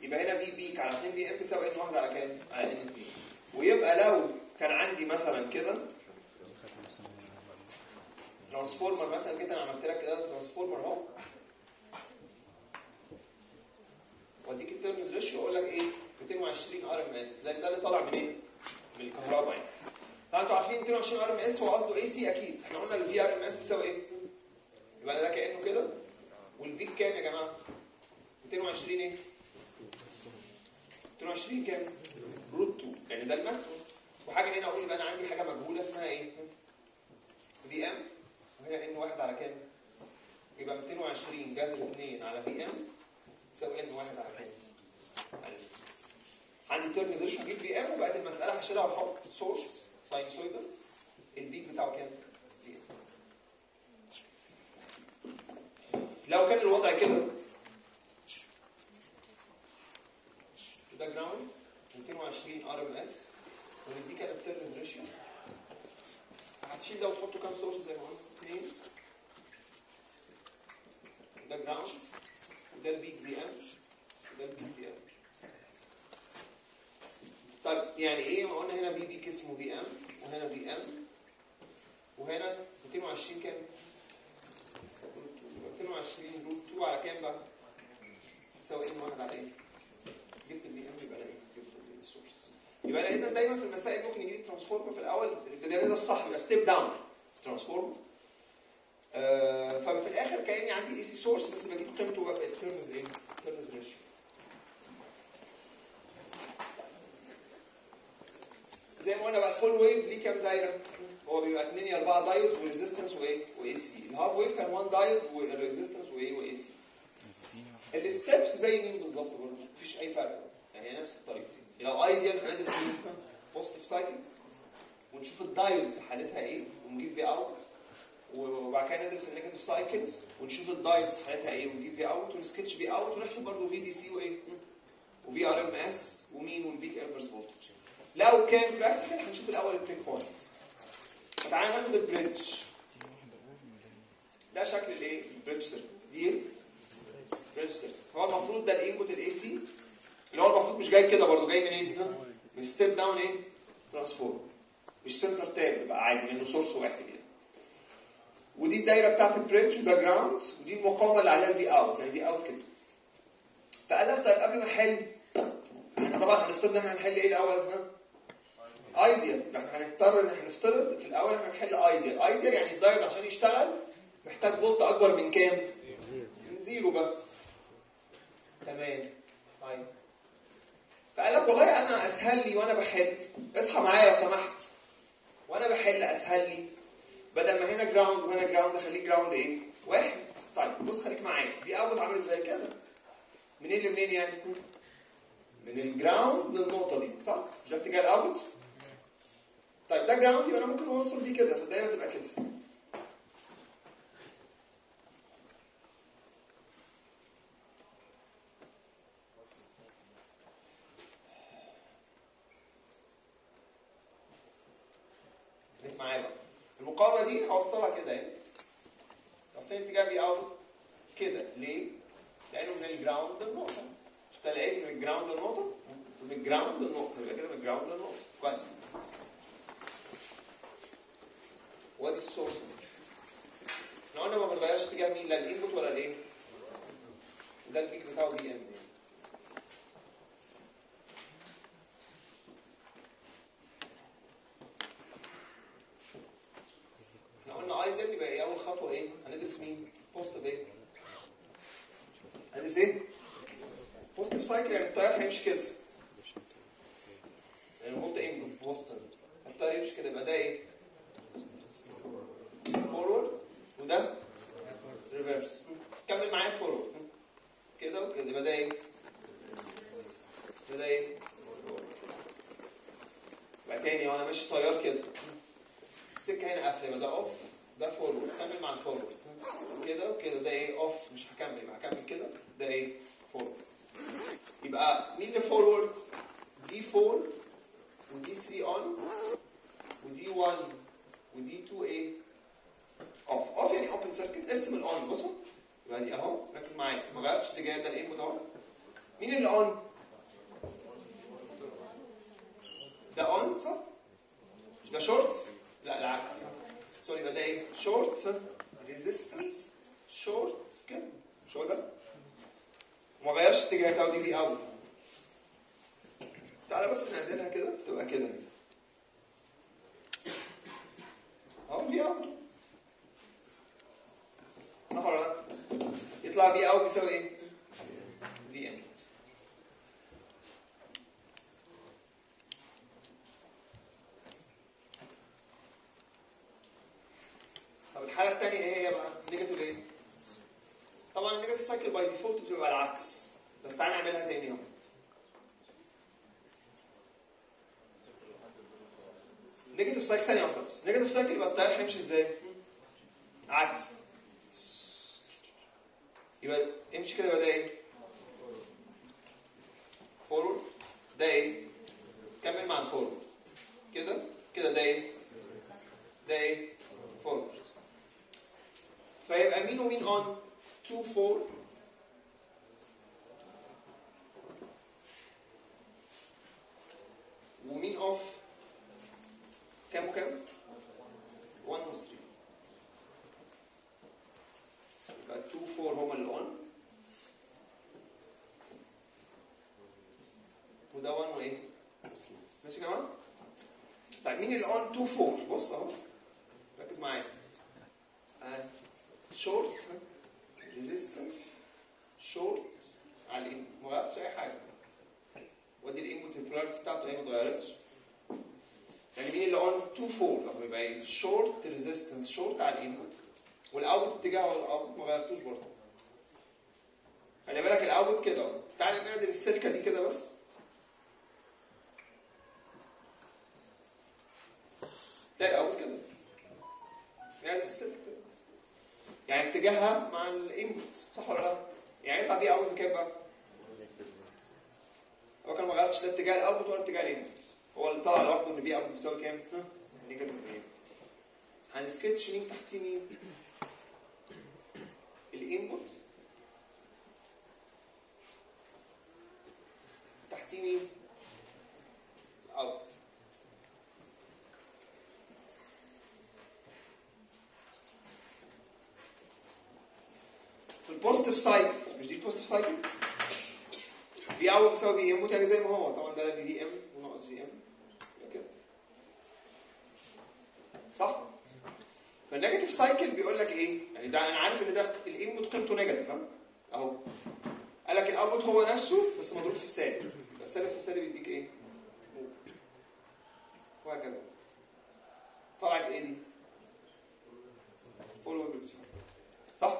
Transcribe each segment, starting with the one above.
يبقى هنا في بيك على 2 في ام بيساوي ان واحد على كام؟ على ان 2 ويبقى لو كان عندي مثلا كده ترانسفورمر مثلا جيت انا عملت لك كده ترانسفورمر اهو واديك التيرمز ريشيو اقول لك ايه 220 ار ام اس لان ده اللي طالع منين؟ من الكهرباء يعني طبعا انتوا عارفين 220 ار ام اس هو قصده اي سي اكيد احنا قلنا الفي ار ام اس بيساوي ايه؟ يبقى ده كانه كده والبيك كام يا جماعه؟ 220 ايه؟ 220 كام؟ روت 2 يعني ده الماكسيموم وحاجه هنا اقول يبقى انا عندي حاجه مجهوله اسمها ايه؟ في ام وهنا ان واحد على كام؟ يبقى 220 جذر 2 على في ام يساوي ان واحد على كام؟ على اتنين. عندي تيرم ريشيو اجيب في ام وبقت المساله هشيلها واحط سورس ساينسويدال البيك بتاعه كام؟ في ام. لو كان الوضع كده ده جراوند 220 ار ام اس ونديك انا التيرنز ريشيو هتشيل ده وتحطه كام سورس زي ما قلت اثنين ده جراوند وده البيك بي ام وده البيك بي ام طيب يعني ايه ما قلنا هنا بي بيك اسمه بي ام وهنا بي ام وهنا 220 كام؟ 220 روت 2 على كام بقى؟ يساوي ان واحد على ايه؟ جبت البي ام يبقى انا ايه؟ جبت السورسز يبقى انا اذا دايما في المسائل ممكن يجي لي ترانسفورمر في الاول البدايه ده الصح يبقى ستيب داون ترانسفورمر آه ففي الاخر كاني عندي اي سي سورس بس بجيب قيمته بقى في التيرمز ايه؟ التيرمز ريشيو زي ما قلنا بقى الفول ويف ليه كام دايره؟ هو بيبقى 2 يا 4 دايودز وريزيستنس وايه؟ واي سي الهاف ويف كان 1 دايود والريزيستنس وايه؟ واي سي الستبس زي مين بالظبط برضه مفيش اي فرق يعني هي نفس الطريقه لو ايديال هندرس مين بوزيتيف سايكل ونشوف الدايودز حالتها ايه ونجيب بي اوت وبعد كده ندرس النيجاتيف سايكلز ونشوف الدايودز حالتها ايه ونجيب بي اوت ونسكتش بي اوت ونحسب برضه في دي سي وايه وفي ار ام اس ومين والبيك ايربرز فولتج لو كان براكتيكال هنشوف الاول البيك بوينت فتعالى ناخد البريدج ده شكل الايه البريدج سيركت دي ايه بريدج سيركت هو المفروض ده الانبوت الاي سي اللي هو المفروض مش جاي كده برضه جاي منين من ستيب داون ايه ترانسفورم مش سنتر تاب يبقى عادي لانه سورس واحد يعني ودي الدايره بتاعت البريدج وده جراوند ودي المقاومه اللي عليها الفي اوت يعني في اوت كده فقال لك طيب قبل ما احل احنا طبعا هنفترض ان احنا هنحل ايه الاول ها ايديال احنا هنضطر ان احنا نفترض في الاول احنا هنحل ايديال ايديال يعني الدايود عشان يشتغل محتاج فولت اكبر من كام من زيرو بس تمام طيب فقال لك والله انا اسهل لي وانا بحل اصحى معايا لو سمحت وانا بحل اسهل لي بدل ما هنا جراوند وهنا جراوند اخليه جراوند ايه واحد طيب بص خليك معايا دي اوت عامل ازاي كده منين لمنين يعني من الجراوند للنقطه دي صح ده اتجاه الاوت طيب ده جراوند يبقى انا ممكن اوصل دي كده فالدايره تبقى كده خليك معايا بقى المقاومه دي هوصلها كده اهي طب فين اتجاه بي اوت كده ليه؟ لانه من الجراوند للنقطه مش ده لقيت من الجراوند للنقطه من الجراوند للنقطه يبقى كده من الجراوند للنقطه كويس وادي السورس احنا قلنا ما بنغيرش اتجاه مين لا الانبوت ولا الايه ده البيك بتاعه بي ام احنا قلنا ايدل يبقى ايه اول خطوه ايه هندرس مين بوزيتيف ايه هندرس ايه بوزيتيف سايكل يعني التيار هيمشي كده يعني هو ده انبوت بوزيتيف التيار يمشي كده يبقى ده ايه فورورد وده ريفرس كمل معايا فورورد كده وكده يبقى ده ايه يبقى ده ايه يبقى تاني وانا ماشي طيار كده السكه هنا قافله يبقى ده اوف ده فورورد كمل مع الفورورد كده وكده ده ايه اوف مش هكمل يبقى هكمل كده ده ايه فورورد يبقى مين اللي فورورد دي 4 ودي 3 اون ودي 1 ودي 2 ايه اوف اوف يعني اوبن سيركت ارسم الاون بصوا يبقى دي اهو ركز معايا ما غيرتش اتجاه ده الانبوت اهو مين اللي اون ده اون صح؟ مش ده شورت؟ لا العكس سوري يبقى ده ايه؟ شورت ريزيستنس شورت كده مش هو ده؟ وما غيرش اتجاهاتها ودي في اوت تعالى بس نعدلها كده تبقى كده اهو في اوت صح ولا لا؟ يطلع في اوت بيساوي ايه؟ في ان طب الحاله الثانيه ايه هي بقى؟ نيجاتيف ايه؟ طبعا النيجاتيف سايكل باي ديفولت بتبقى العكس بس تعالى نعملها تاني اهو نيجاتيف سايكل ثانيه واحده بس نيجاتيف سايكل يبقى التيار هيمشي ازاي؟ عكس يبقى امشي كده يبقى ده ايه؟ فورورد ده ايه؟ كمل مع الفورورد كده كده ده ايه؟ ده ايه؟ فورورد فيبقى مين ومين اون؟ 2 4 ومين اوف؟ كام وكام؟ 1 و 3 يبقى 2 4 هما اللي اون وده 1 وايه؟ ماشي يا جماعه؟ طيب مين اللي اون 2 4 بص اهو ركز معايا شورت ريزيستنس شورت على الانبوت ما غيرتش اي حاجه ودي الانبوت البولاريتي بتاعته هي ما اتغيرتش يعني مين اللي اون 2 4 طب يبقى ايه شورت ريزيستنس شورت على الانبوت والاوت اتجاهه الاوت ما غيرتوش برضه خلي بالك الاوت كده اهو تعالى نعدل السلكه دي كده بس لا الاوت كده نعدل السلكه كده بس يعني اتجاهها مع الانبوت صح ولا لا؟ يعني يطلع فيه اوت كام بقى؟ هو كان ما غيرتش لا اتجاه الاوت ولا اتجاه الانبوت هو اللي طلع لوحده ان في اوت بيساوي كام؟ نيجاتيف 2 هنسكتش مين تحتيه مين؟ الانبوت تحتيه مين؟ الاوت في البوزيتيف سايكل مش دي البوزيتيف سايكل؟ في اوت بيساوي في انبوت يعني زي ما هو طبعا ده في ام وناقص في ام كده صح؟ فالنيجاتيف سايكل بيقول لك ايه؟ يعني ده انا عارف ان ده الانبوت قيمته نيجاتيف ها؟ اهو قال لك الاوتبوت هو نفسه بس مضروب في السالب يبقى السالب في السالب يديك ايه؟ وهكذا طلعت ايه دي؟ فول ويف صح؟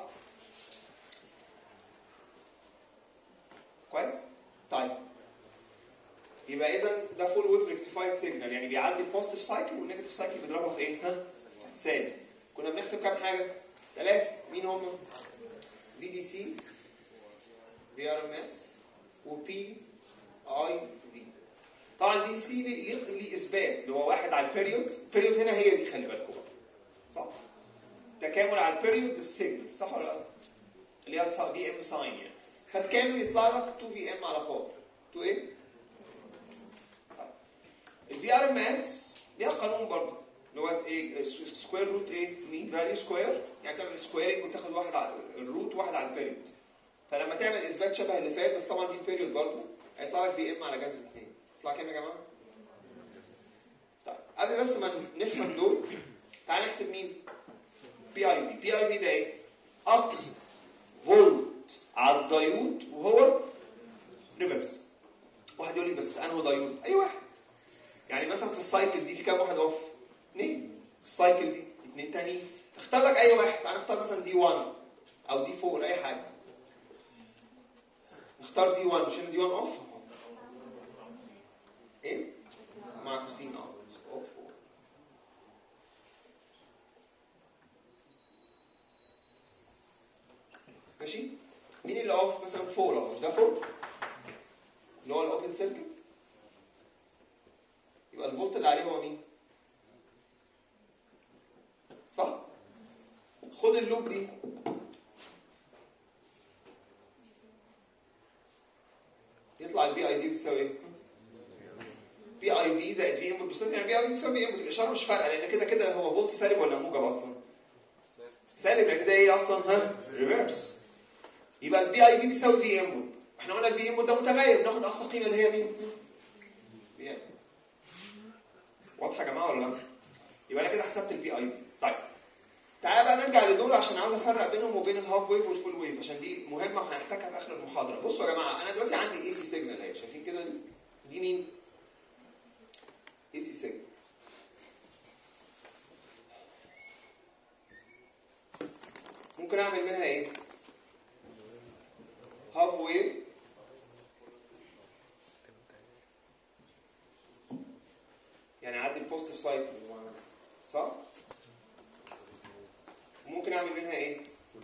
كويس؟ طيب يبقى اذا ده فول ويف ريكتيفايد سيجنال يعني بيعدي البوزيتيف سايكل والنيجاتيف سايكل بيضربها في ايه؟ ها؟ سالب كنا بنحسب كام حاجه؟ ثلاثه مين هم؟ في دي سي في ار ام اس وبي اي في طبعا الفي دي سي ليه اثبات اللي هو واحد على البيريود البيريود هنا هي دي خلي بالكم صح؟ تكامل على البيريود السيجنال صح ولا لا؟ اللي هي في ام ساين يعني فتكامل يطلع لك 2 في ام على باور 2 ايه؟ الفي ار ام اس ليها قانون برضه اللي هو ايه سكوير روت ايه مين فاليو سكوير يعني تعمل سكويرنج وتاخد واحد على الروت واحد على البيريود فلما تعمل اثبات شبه اللي فات بس طبعا دي البيريود برضه هيطلع لك في ام على جذر الاثنين يطلع كام يا جماعه؟ طيب قبل بس ما نفهم دول تعال نحسب مين؟ بي اي بي بي اي بي ده ايه؟ اقصى فولت على الدايود وهو ريفرس واحد يقول لي بس انه دايود اي واحد يعني مثلا في السايكل دي في كام واحد اوف؟ اثنين في السايكل دي اثنين تانيين اختار لك اي واحد تعال نختار مثلا دي 1 او دي 4 اي حاجه نختار دي 1 مش هنا دي 1 اوف ايه مع كوسين اوت اوف ماشي مين اللي اوف مثلا 4 اهو مش ده 4 اللي هو الاوبن سيركت يبقى الفولت اللي عليه هو مين صح خد اللوب دي يطلع البي اي دي بتساوي ايه بي اي في زائد في انبوت بصفر يعني بي اي في بيساوي في انبوت الاشاره مش فارقه لان كده كده هو فولت سالب ولا موجب اصلا سالب لان ده ايه اصلا ها ريفرس يبقى البي اي في بيساوي في انبوت احنا قلنا الفي انبوت ده متغير بناخد اقصى قيمه اللي هي مين في انبوت واضحه يا جماعه ولا لا يبقى انا كده حسبت البي اي في طيب تعالى بقى نرجع لدول عشان عاوز افرق بينهم وبين الهاف ويف والفول ويف عشان دي مهمه وهنحتاجها في اخر المحاضره بصوا يا جماعه انا دلوقتي عندي اي سي سيجنال اهي شايفين كده دي دي مين اي سي سيجنال ممكن اعمل منها ايه هاف ويف يعني اعدي البوزيتيف سايكل صح ممكن اعمل منها ايه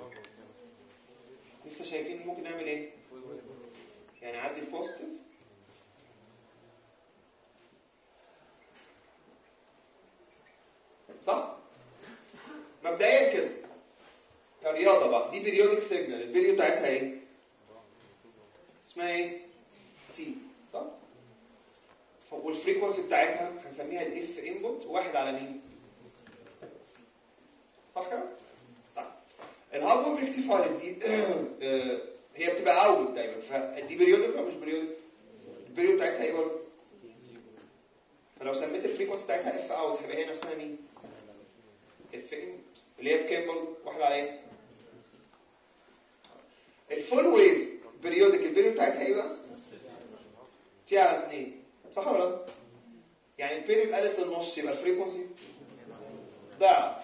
لسه شايفين ممكن نعمل ايه يعني اعدي البوزيتيف صح مبدئيا كده كرياضه بقى دي بيريودك سيجنال البيريود بتاعتها ايه اسمها ايه تي صح والفريكونسي بتاعتها هنسميها الاف انبوت واحد على مين صح كده طيب الهاف ويف ريكتيفاير دي آه، هي بتبقى اوت دايما فدي بيريودك ولا مش بيريودك البيريود بتاعتها ايه برضه فلو سميت الفريكونسي بتاعتها اف اوت هيبقى هي نفسها مين اف انبوت اللي هي بكام برضه واحد على ايه الفول ويف بيريودك البيريود بتاعتها ايه بقى تي على 2 صح ولا لا يعني البيريود قلت للنص يبقى الفريكونسي ضعف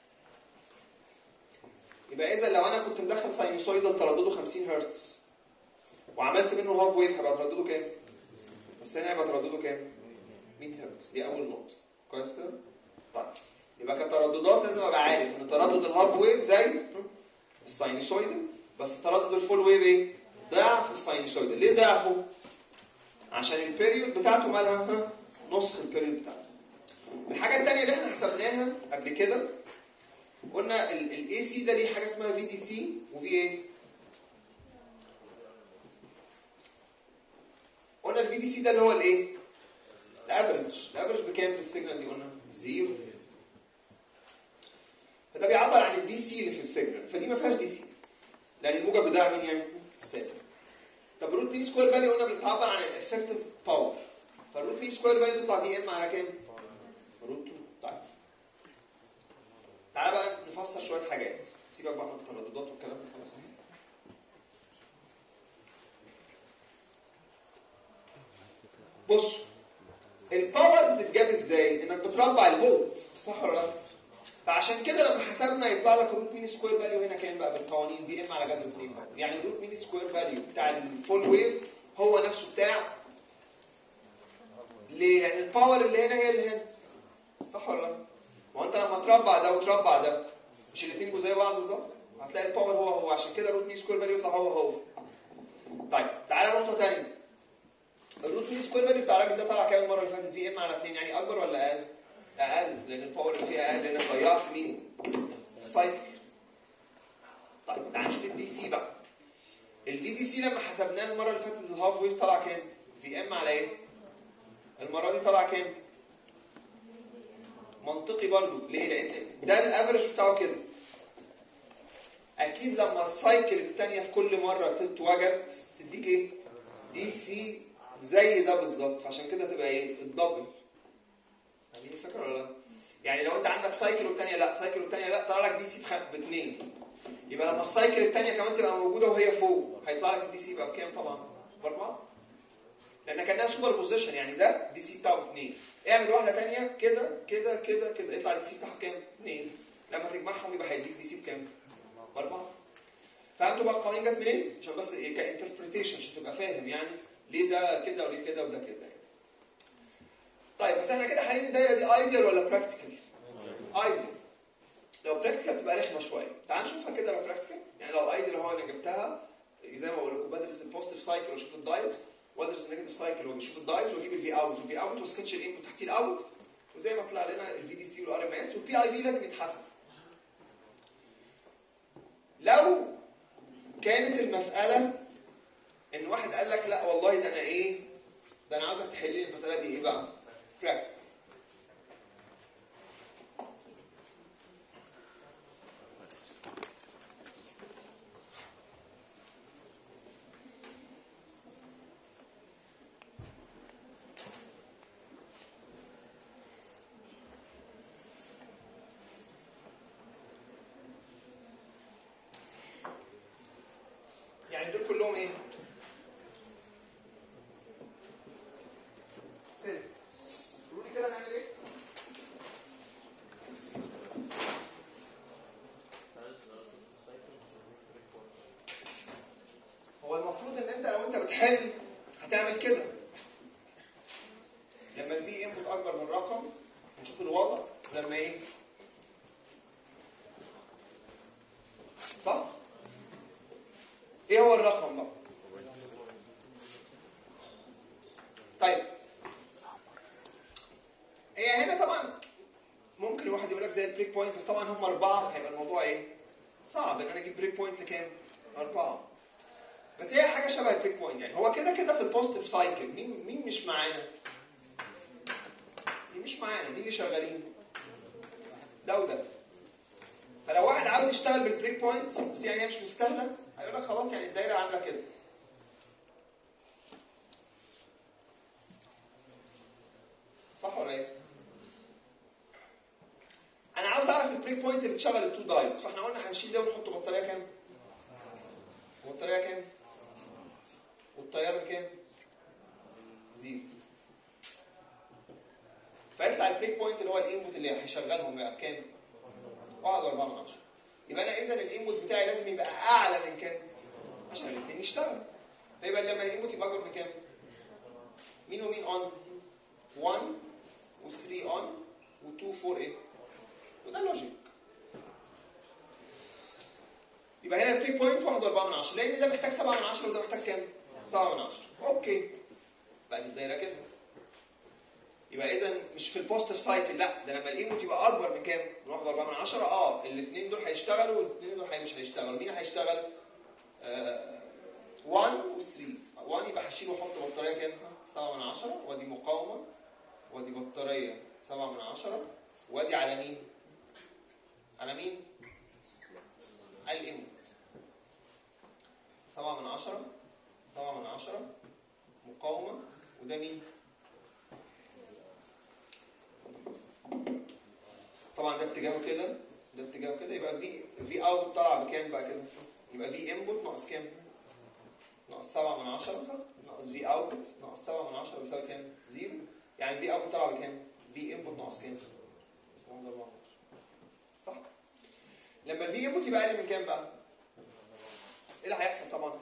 يبقى اذا لو انا كنت مدخل ساينوسويدال تردده 50 هرتز وعملت منه هاف ويف هيبقى تردده كام بس هنا هيبقى تردده كام 100 هرتز دي اول نقطه كويس كده طيب يبقى كترددات لازم ابقى عارف ان تردد الهاف ويف زي الساينوسويدال بس تردد الفول ويف ايه ضعف الساينوسويدال ليه ضعفه عشان البيريود بتاعته مالها ها؟ نص البيريود بتاعته الحاجه الثانيه اللي احنا حسبناها قبل كده قلنا الاي سي ده ليه حاجه اسمها في دي سي وفي ايه قلنا الفي دي سي ده اللي هو الايه الافريج الافريج بكام في السيجنال دي قلنا زيرو فده بيعبر عن الدي سي اللي في السيجنال فدي ما فيهاش دي سي لان الموجب بتاع مين يعني السالب طب روت بي سكوير فاليو قلنا بتعبر عن الافكتيف باور فالروت بي سكوير فاليو تطلع في ام على كام روت 2 طيب تعالى بقى نفسر شويه حاجات سيبك بقى من الترددات والكلام ده خلاص اهي بص الباور بتتجاب ازاي انك بتربع الفولت صح ولا لا فعشان كده لما حسبنا يطلع لك روت مين سكوير فاليو هنا كام بقى بالقوانين دي ام على جذر 2 يعني روت مين سكوير فاليو بتاع الفول ويف هو نفسه بتاع ليه؟ لان الباور اللي هنا هي اللي هنا صح ولا لا؟ ما هو انت لما تربع ده وتربع ده مش الاثنين يبقوا زي بعض بالظبط هتلاقي الباور هو هو عشان كده روت مين سكوير فاليو يطلع هو هو طيب تعالى نقطه ثانيه الروت مين سكوير فاليو بتاع الراجل ده طلع كام المره اللي فاتت في ام على 2 يعني اكبر ولا اقل؟ اقل لان الباور اللي فيها اقل لان ضيعت مين؟ السايكل طيب تعال نشوف الدي سي بقى الفي دي سي لما حسبناه المره اللي فاتت الهاف ويف طلع كام؟ في ام على ايه؟ المره دي طلع كام؟ منطقي برضو ليه؟ لان ده الافرج بتاعه كده اكيد لما السايكل الثانيه في كل مره تتوجد تديك ايه؟ دي سي زي ده بالظبط فعشان كده تبقى ايه؟ الدبل فاهمين الفكره ولا لا؟ يعني لو انت عندك سايكل والثانيه لا سايكل والثانيه لا طلع لك دي سي باثنين يبقى لما السايكل الثانيه كمان تبقى موجوده وهي فوق هيطلع لك الدي سي يبقى بكام طبعا؟ باربعه لان كانها سوبر بوزيشن يعني ده دي سي بتاعه باثنين اعمل واحده ثانيه كده كده كده كده يطلع الدي سي بتاعها كام؟ اثنين لما تجمعهم يبقى هيديك دي سي بكام؟ باربعه فهمتوا بقى القوانين جت منين؟ عشان بس ايه كانتربريتيشن عشان تبقى فاهم يعني ليه ده كده وليه كده وده كده يعني. طيب بس احنا كده حالين الدايره دي ايديال ولا براكتيكال؟ ايديال لو براكتيكال بتبقى رخمه شويه تعال نشوفها كده لو براكتيكال يعني لو ايديال هو انا جبتها زي ما بقول لكم بدرس البوزيتيف سايكل واشوف الدايت وادرس النيجاتيف سايكل واشوف الدايت واجيب الفي اوت والفي اوت وسكتش الانبوت تحتيه الاوت وزي ما طلع لنا الفي دي سي والار ام اس والبي اي في لازم يتحسب لو كانت المساله ان واحد قال لك لا والله ده انا ايه ده انا عاوزك تحل لي المساله دي ايه بقى براكتيكال يعني دول كلهم ايه؟ سيل قولوا لي كده نعمل ايه؟ هو المفروض ان انت لو انت بتحل هتعمل كده لما البي انبوت اكبر من رقم نشوف الوضع لما ايه؟ صح؟ ايه هو الرقم بقى؟ طيب هي هنا طبعا ممكن الواحد يقول لك زي البريك بوينت بس طبعا هم اربعه هيبقى الموضوع ايه؟ صعب ان انا اجيب بريك بوينت لكام؟ اربعه بس هي حاجه شبه البريك بوينت يعني هو كده كده في البوزيتيف سايكل مين مين مش معانا؟ مين مش معانا؟ مين اللي شغالين؟ ده وده فلو واحد عاوز يشتغل بالبريك بوينت بس يعني هي مش مستاهله هيقول لك خلاص يعني الدايره عامله كده صح ولا ايه؟ انا عاوز اعرف البريك بوينت اللي تشغل التو دايتس فاحنا قلنا هنشيل ده ونحط بطاريه كام؟ بطاريه كام؟ والتيار بكام؟ زيرو فيطلع البريك بوينت اللي هو الانبوت اللي هيشغلهم بقى بكام؟ 1.4 من عشرة يبقى انا اذا الانبوت بتاعي لازم يبقى اعلى من كام؟ عشان الاثنين يشتغلوا فيبقى لما الانبوت يبقى اكبر من كام؟ مين ومين اون؟ 1 و3 اون و2 4 ايه؟ وده لوجيك يبقى هنا البريك بوينت 1.4 من عشرة لان ده محتاج 7 من عشرة وده محتاج كام؟ 7 من عشرة اوكي بقى دي الدايره كده يبقى اذا مش في البوزيتيف سايكل لا ده لما الانبوت يبقى اكبر من كام؟ من 1.4 من عشرة اه الاثنين دول هيشتغلوا والاثنين دول مش هيشتغلوا مين هيشتغل؟ آه 1 و 3 1 يبقى هشيل واحط بطاريه كام؟ 7 من عشرة وادي مقاومه وادي بطاريه 7 من عشرة وادي على مين؟ على مين؟ على الانبوت 7 من عشرة 7 من عشرة مقاومه وده مين؟ طبعا ده اتجاهه كده ده اتجاهه كده يبقى في في اوت طالع بكام بقى كده يبقى في انبوت ناقص كام ناقص 7 من 10 صح ناقص في اوتبوت ناقص 7 من 10 بيساوي كام زيرو يعني في اوت طالع بكام في انبوت ناقص كام صح لما الفي انبوت يبقى اقل من كام بقى ايه اللي هيحصل طبعا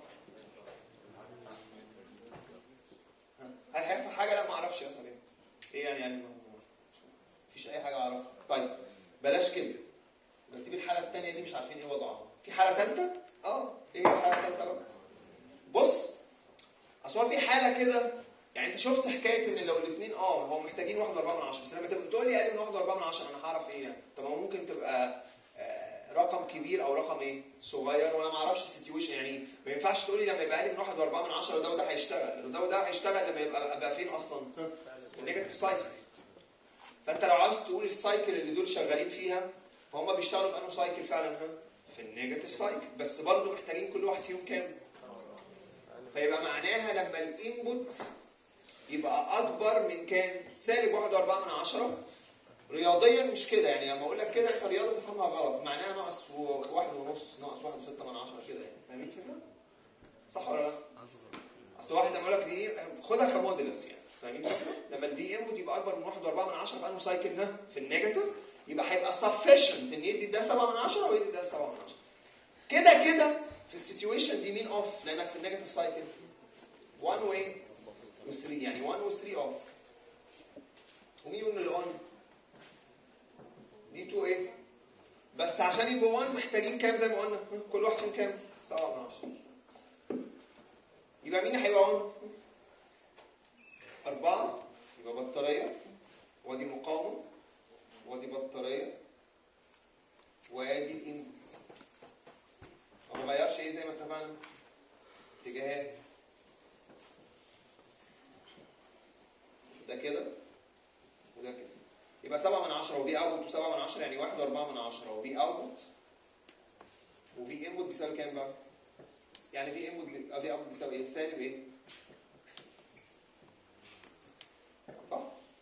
هل هيحصل حاجه لا ما اعرفش يا سلام ايه يعني يعني مفيش اي حاجه اعرفها طيب بلاش كده بس دي الحاله الثانيه دي مش عارفين ايه وضعها في حاله ثالثه اه ايه هي الحاله الثالثه بقى بص اصل هو في حاله كده يعني انت شفت حكايه ان لو الاثنين اه هو محتاجين 1.4 من 10 بس لما تبقى بتقول لي اقل من 1.4 من 10 انا هعرف ايه يعني طب ما ممكن تبقى آه رقم كبير او رقم ايه صغير وانا ما اعرفش السيتويشن يعني ما ينفعش تقول لي لما يبقى اقل من 1.4 من 10 ده وده هيشتغل ده وده هيشتغل لما يبقى ابقى فين اصلا في النيجاتيف سايكل فانت لو عاوز تقول السايكل اللي دول شغالين فيها فهم بيشتغلوا في انه سايكل فعلا ها في النيجاتيف سايكل بس برضه محتاجين كل واحد فيهم كام فيبقى معناها لما الانبوت يبقى اكبر من كام سالب 1.4 من عشرة رياضيا مش كده يعني لما اقول لك كده انت رياضه تفهمها غلط معناها ناقص واحد ونص ناقص واحد وستة من عشرة كده يعني فاهمين الفكره؟ صح ولا لا؟ اصل واحد لما يقول لك دي خدها كموديلس يعني فاهمين الفكره؟ لما الفي انبوت يبقى اكبر من 1.4 من 10 في انه سايكل ده في النيجاتيف يبقى هيبقى سفشنت ان يدي ده 7 من 10 ويدي ده 7 من 10 كده كده في السيتويشن دي مين اوف لانك في النيجاتيف سايكل 1 و و3 يعني 1 و3 اوف ومين اللي اون دي 2 ايه بس عشان يبقوا اون محتاجين كام زي ما قلنا كل واحد فيهم كام 7 من 10 يبقى مين هيبقى اون أربعة يبقى بطارية وادي مقاومة وادي بطارية وادي الانبوت ما بغيرش ايه زي ما اتفقنا اتجاهات ده كده وده كده يبقى 7 من 10 وفي اوتبوت و7 من 10 يعني 1 و4 من 10 وفي اوتبوت وفي انبوت بيساوي كام بقى؟ يعني في انبوت في اوتبوت بيساوي ايه؟ سالب ايه؟ صح؟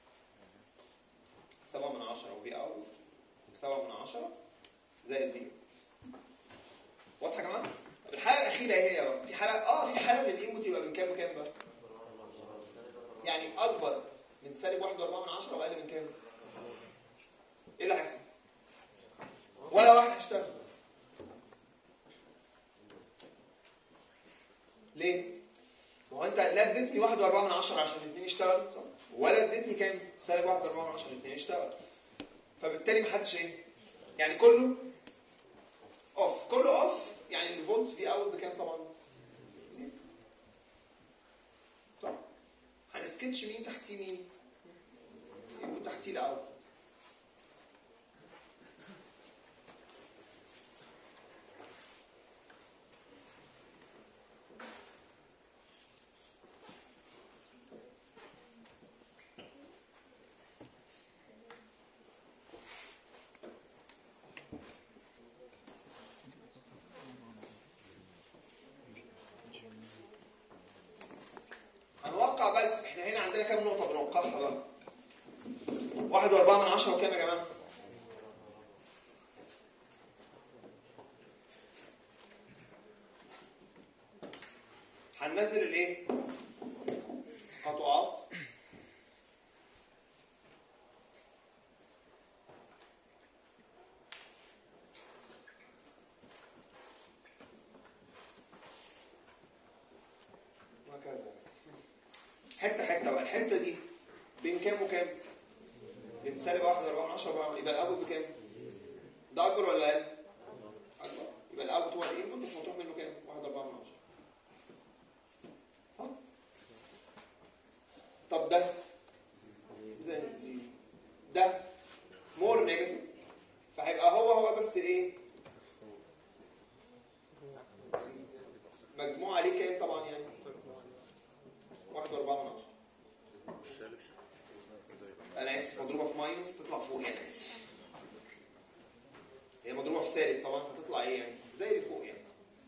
7 من 10 وفي اوتبوت 7 من 10 زائد في واضحه يا جماعه؟ طب الحاله الاخيره ايه هي بقى؟ في حاله اه في حاله للانبوت يبقى من كام وكام بقى؟ يعني اكبر من سالب 1 و4 من 10 واقل من كام؟ ايه اللي هيحصل؟ ولا واحد هيشتغل ليه؟ ما هو انت لا اديتني 1 و4 من 10 عشان الاثنين يشتغلوا صح؟ ولا اديتني كام؟ سالب 1 و4 من 10 عشان الاثنين يشتغلوا فبالتالي محدش ايه؟ يعني كله اوف كله اوف يعني الفولت في اول بكام طبعا؟ صح؟ هنسكتش مين تحتيه مين؟ يكون تحتيه الاوت هنوقع بقى احنا هنا عندنا كام نقطة بنوقعها بقى؟ واحد واربعة من عشرة وكام يا جماعة؟ هننزل الايه؟ قطعات وهكذا حته حته بقى الحته دي بين كام وكام؟ بين سالب 1 4 من 10 بقى يبقى الاوت بكام؟ ده اكبر ولا اقل؟ اكبر يبقى الاوت هو الانبوت بس مطروح منه كام؟ 1 4 من 10 صح؟ طب ده زي زيرو ده مور نيجاتيف فهيبقى هو هو بس ايه؟ مجموع عليه كام طبعا يعني؟ واحد واربعة من عشرة انا اسف مضروبة في ماينس تطلع فوق يعني اسف هي مضروبة في سالب طبعا فتطلع ايه يعني زي اللي فوق يعني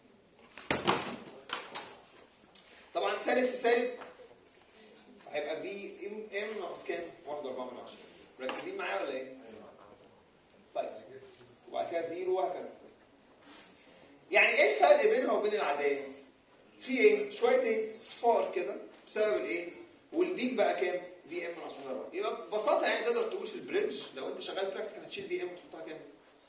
طبعا سالب في سالب هيبقى في ام ام ناقص كام؟ واحد واربعة من عشرة مركزين معايا ولا ايه؟ طيب وبعد كده زيرو وهكذا يعني ايه الفرق بينها وبين العادية؟ في ايه؟ شوية ايه؟ صفار كده بسبب الايه؟ والبيك بقى كام؟ في ام ناقص 1 يبقى ببساطة يعني تقدر تقول في البريدج لو انت شغال براكتيكال هتشيل في ام وتحطها كام؟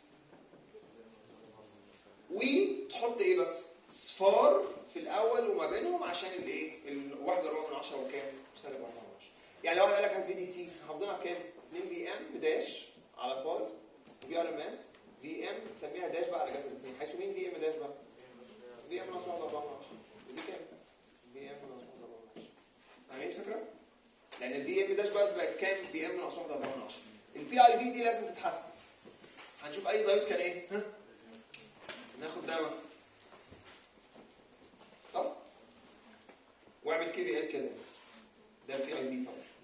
وتحط ايه بس؟ صفار في الاول وما بينهم عشان الايه؟ الواحد واربعة من عشرة وكام؟ وسالب 4 من عشرة يعني لو انا قال لك هات في دي سي حافظينها بكام؟ 2 في ام داش على باي وفي ار ام اس في ام تسميها داش بقى على جذر الاثنين حيث مين في ام داش بقى؟ في ام ناقص 1 4 من عشرة ودي كام؟ في ام ناقص 1 4 من عشرة فاهمين الفكرة؟ لان الفي ام داش بقى بقت كام؟ في ام ناقص 1 4 من عشرة البي اي في دي لازم تتحسن هنشوف اي دايود كان ايه؟ ها؟ ناخد ده مثلا صح؟ واعمل كي بي ال كده ده البي اي في طبعا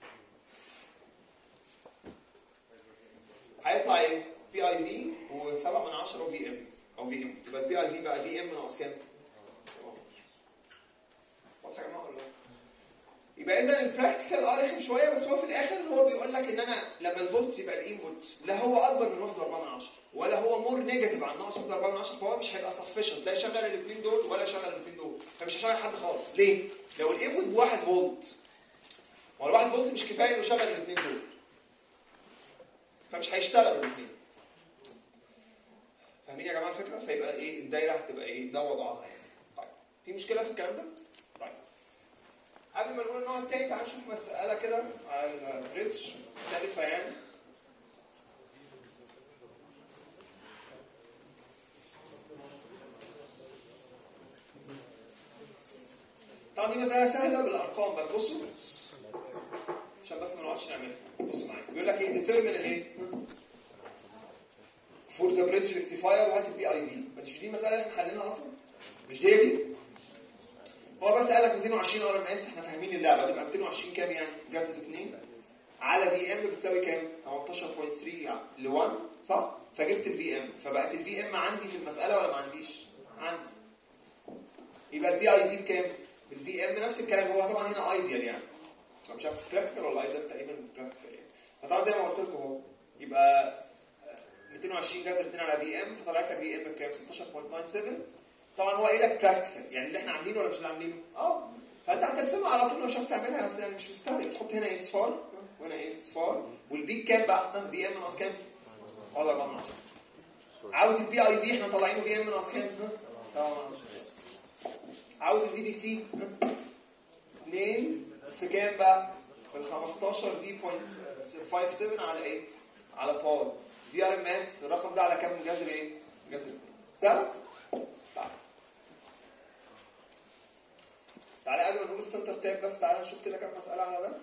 هيطلع ايه؟ بي اي في و7 من 10 وفي ام او في ام يبقى البي اي في بقى في ام ناقص كام؟ واضح يا جماعه ولا لا؟ يبقى اذا البراكتيكال اه رخم شويه بس هو في الاخر هو بيقول لك ان انا لما الفولت يبقى الانبوت لا هو اكبر من 1.4 من 10 ولا هو مور نيجاتيف عن ناقص 1.4 من 10 فهو مش هيبقى سفشنت لا يشغل الاثنين دول ولا يشغل الاثنين دول فمش هيشغل حد خالص ليه؟ لو الانبوت بواحد فولت ما هو الواحد فولت مش كفايه انه يشغل الاثنين دول فمش هيشتغلوا الاثنين فاهمين يا جماعه الفكره؟ فيبقى ايه الدايره هتبقى ايه؟ ده وضعها يعني طيب في مشكله في الكلام ده؟ طيب قبل ما نقول النوع التاني تعال نشوف مسألة كده على البريدج مختلفة يعني طبعا دي مسألة سهلة بالأرقام بس بصوا عشان بس ما نقعدش نعملها بصوا معايا بيقول لك ايه determine الايه؟ فور ذا بريدج ريكتيفاير وهات البي اي في مش دي مسألة احنا حليناها أصلا؟ مش دي دي؟ هو بس قال لك 220 ار ام اس احنا فاهمين اللعبه تبقى 220 كام يعني؟ جذر 2 على في ام بتساوي كام 18.3 ل 1 صح فجبت الفي ام فبقت الفي ام عندي في المساله ولا ما عنديش عندي يبقى الفي اي في بكام الفي ام نفس الكلام هو طبعا هنا ايديال يعني أنا مش عارف براكتيكال ولا ايديال تقريبا براكتيكال يعني فطبعا زي ما قلت لكم اهو يبقى آه، 220 جذر 2 على في ام فطلعت لك في ام بكام 16.97 طبعا هو قايل لك براكتيكال يعني اللي احنا عاملينه ولا مش اللي عاملينه اه فانت هترسمها على طول مش عايز تعملها اصل يعني مش مستاهل تحط هنا ايه صفار وهنا ايه صفار والبي كام بقى في ام ناقص كام ولا 4 من 10 عاوز البي اي في احنا مطلعينه في ام ناقص كام 7 من 10 عاوز الفي دي سي 2 في كام بقى في ال 15 دي بوينت 57 على ايه على باور في ار ام اس الرقم ده على كام جذر ايه جذر 2 سهل تعال تعالى قبل ما نقول السنتر تاب بس تعالى نشوف كده كام مسألة على ده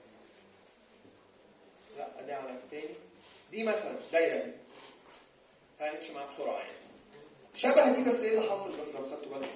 لا دي على التاني دي مثلا دايرة اهي تعالى نمشي معاها بسرعة يعني شبه دي بس ايه اللي حاصل بس لو خدتوا بالكم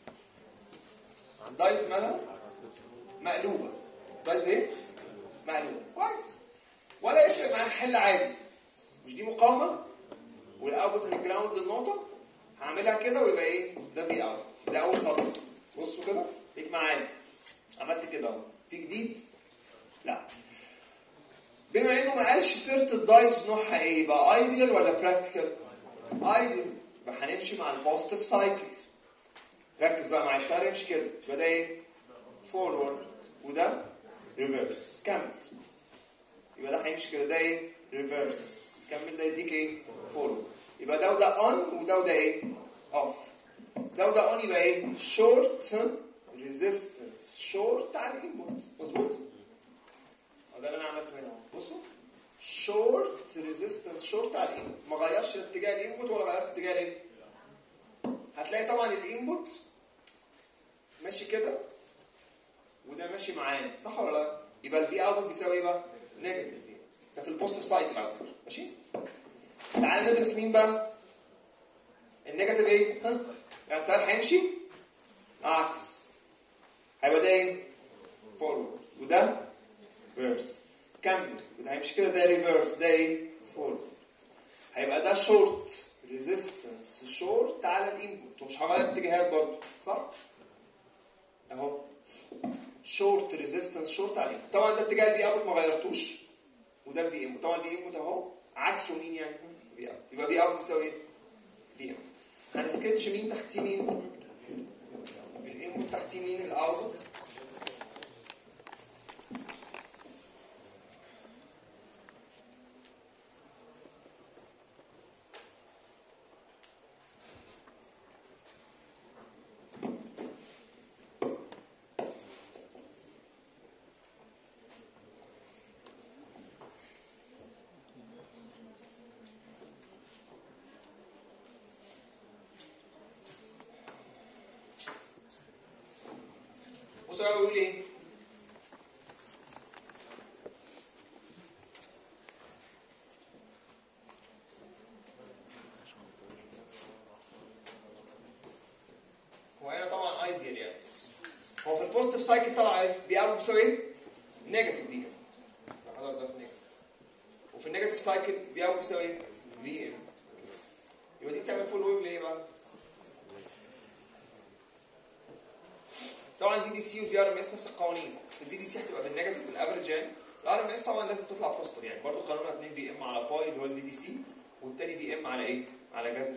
دايت مالها مقلوبة دايت ايه مقلوبة كويس ولا يفرق معاها حل عادي مش دي مقاومة والاوتبوت من الجراوند للنقطة هعملها كده ويبقى ايه ده في اوت ده اول خطوة بصوا كده خليك معايا عملت كده اهو في جديد لا بما انه ما قالش سيره الدايتس نوعها ايه بقى ايديال ولا براكتيكال ايديال يبقى هنمشي مع البوزيتيف سايكل ركز بقى معايا تعالى نمشي كده يبقى ده ايه فورورد وده ريفرس كمل يبقى ده هيمشي كده ده ايه ريفرس كمل ده يديك ايه فورورد يبقى ده وده اون وده وده ايه اوف ده وده اون يبقى ايه شورت ريزيستنس شورت على الانبوت مظبوط ده اللي انا عملته هنا اهو بصوا شورت ريزيستنس شورت على الانبوت ما غيرش اتجاه الانبوت ولا غيرت اتجاه الايه هتلاقي طبعا الانبوت ماشي كده وده ماشي معاه صح ولا لا يبقى الفي اوتبوت بيساوي ايه بقى نيجاتيف ده في البوزيتيف سايكل على فكره ماشي تعالى ندرس مين بقى النيجاتيف ايه ها يعني التيار هيمشي عكس هيبقى ده ايه فورورد وده ريفرس كمل وده هيمشي كده ده ريفرس ده ايه فورورد هيبقى ده شورت ريزيستنس شورت على الانبوت ومش هغير اتجاهات برضه صح اهو شورت ريزيستنس شورت على الانبوت طبعا ده اتجاه الفي اوت ما غيرتوش وده الفي ام طبعا الفي ام اهو عكسه مين يعني في اوت يبقى في اوت بيساوي ايه في ام هنسكتش مين تحتيه مين الانبوت تحتيه مين الاوتبوت بصوا بقى بيقول ايه هو هنا طبعا ايديال يعني هو في البوزيتيف سايكل طلع ايه بي اوت بيساوي ايه نيجاتيف بي حضرتك ده في نيجاتيف وفي النيجاتيف سايكل بي اوت بيساوي ايه في ام يبقى دي بتعمل فول ويف ليه بقى طبعا الفي دي سي والفي ار ام اس نفس القوانين بس الفي دي سي هتبقى بالنيجاتيف بالافرج يعني الار ام اس طبعا لازم تطلع بوستر يعني برضه قانونها 2 في ام على باي اللي هو الفي دي سي والتاني في ام على ايه؟ على جذر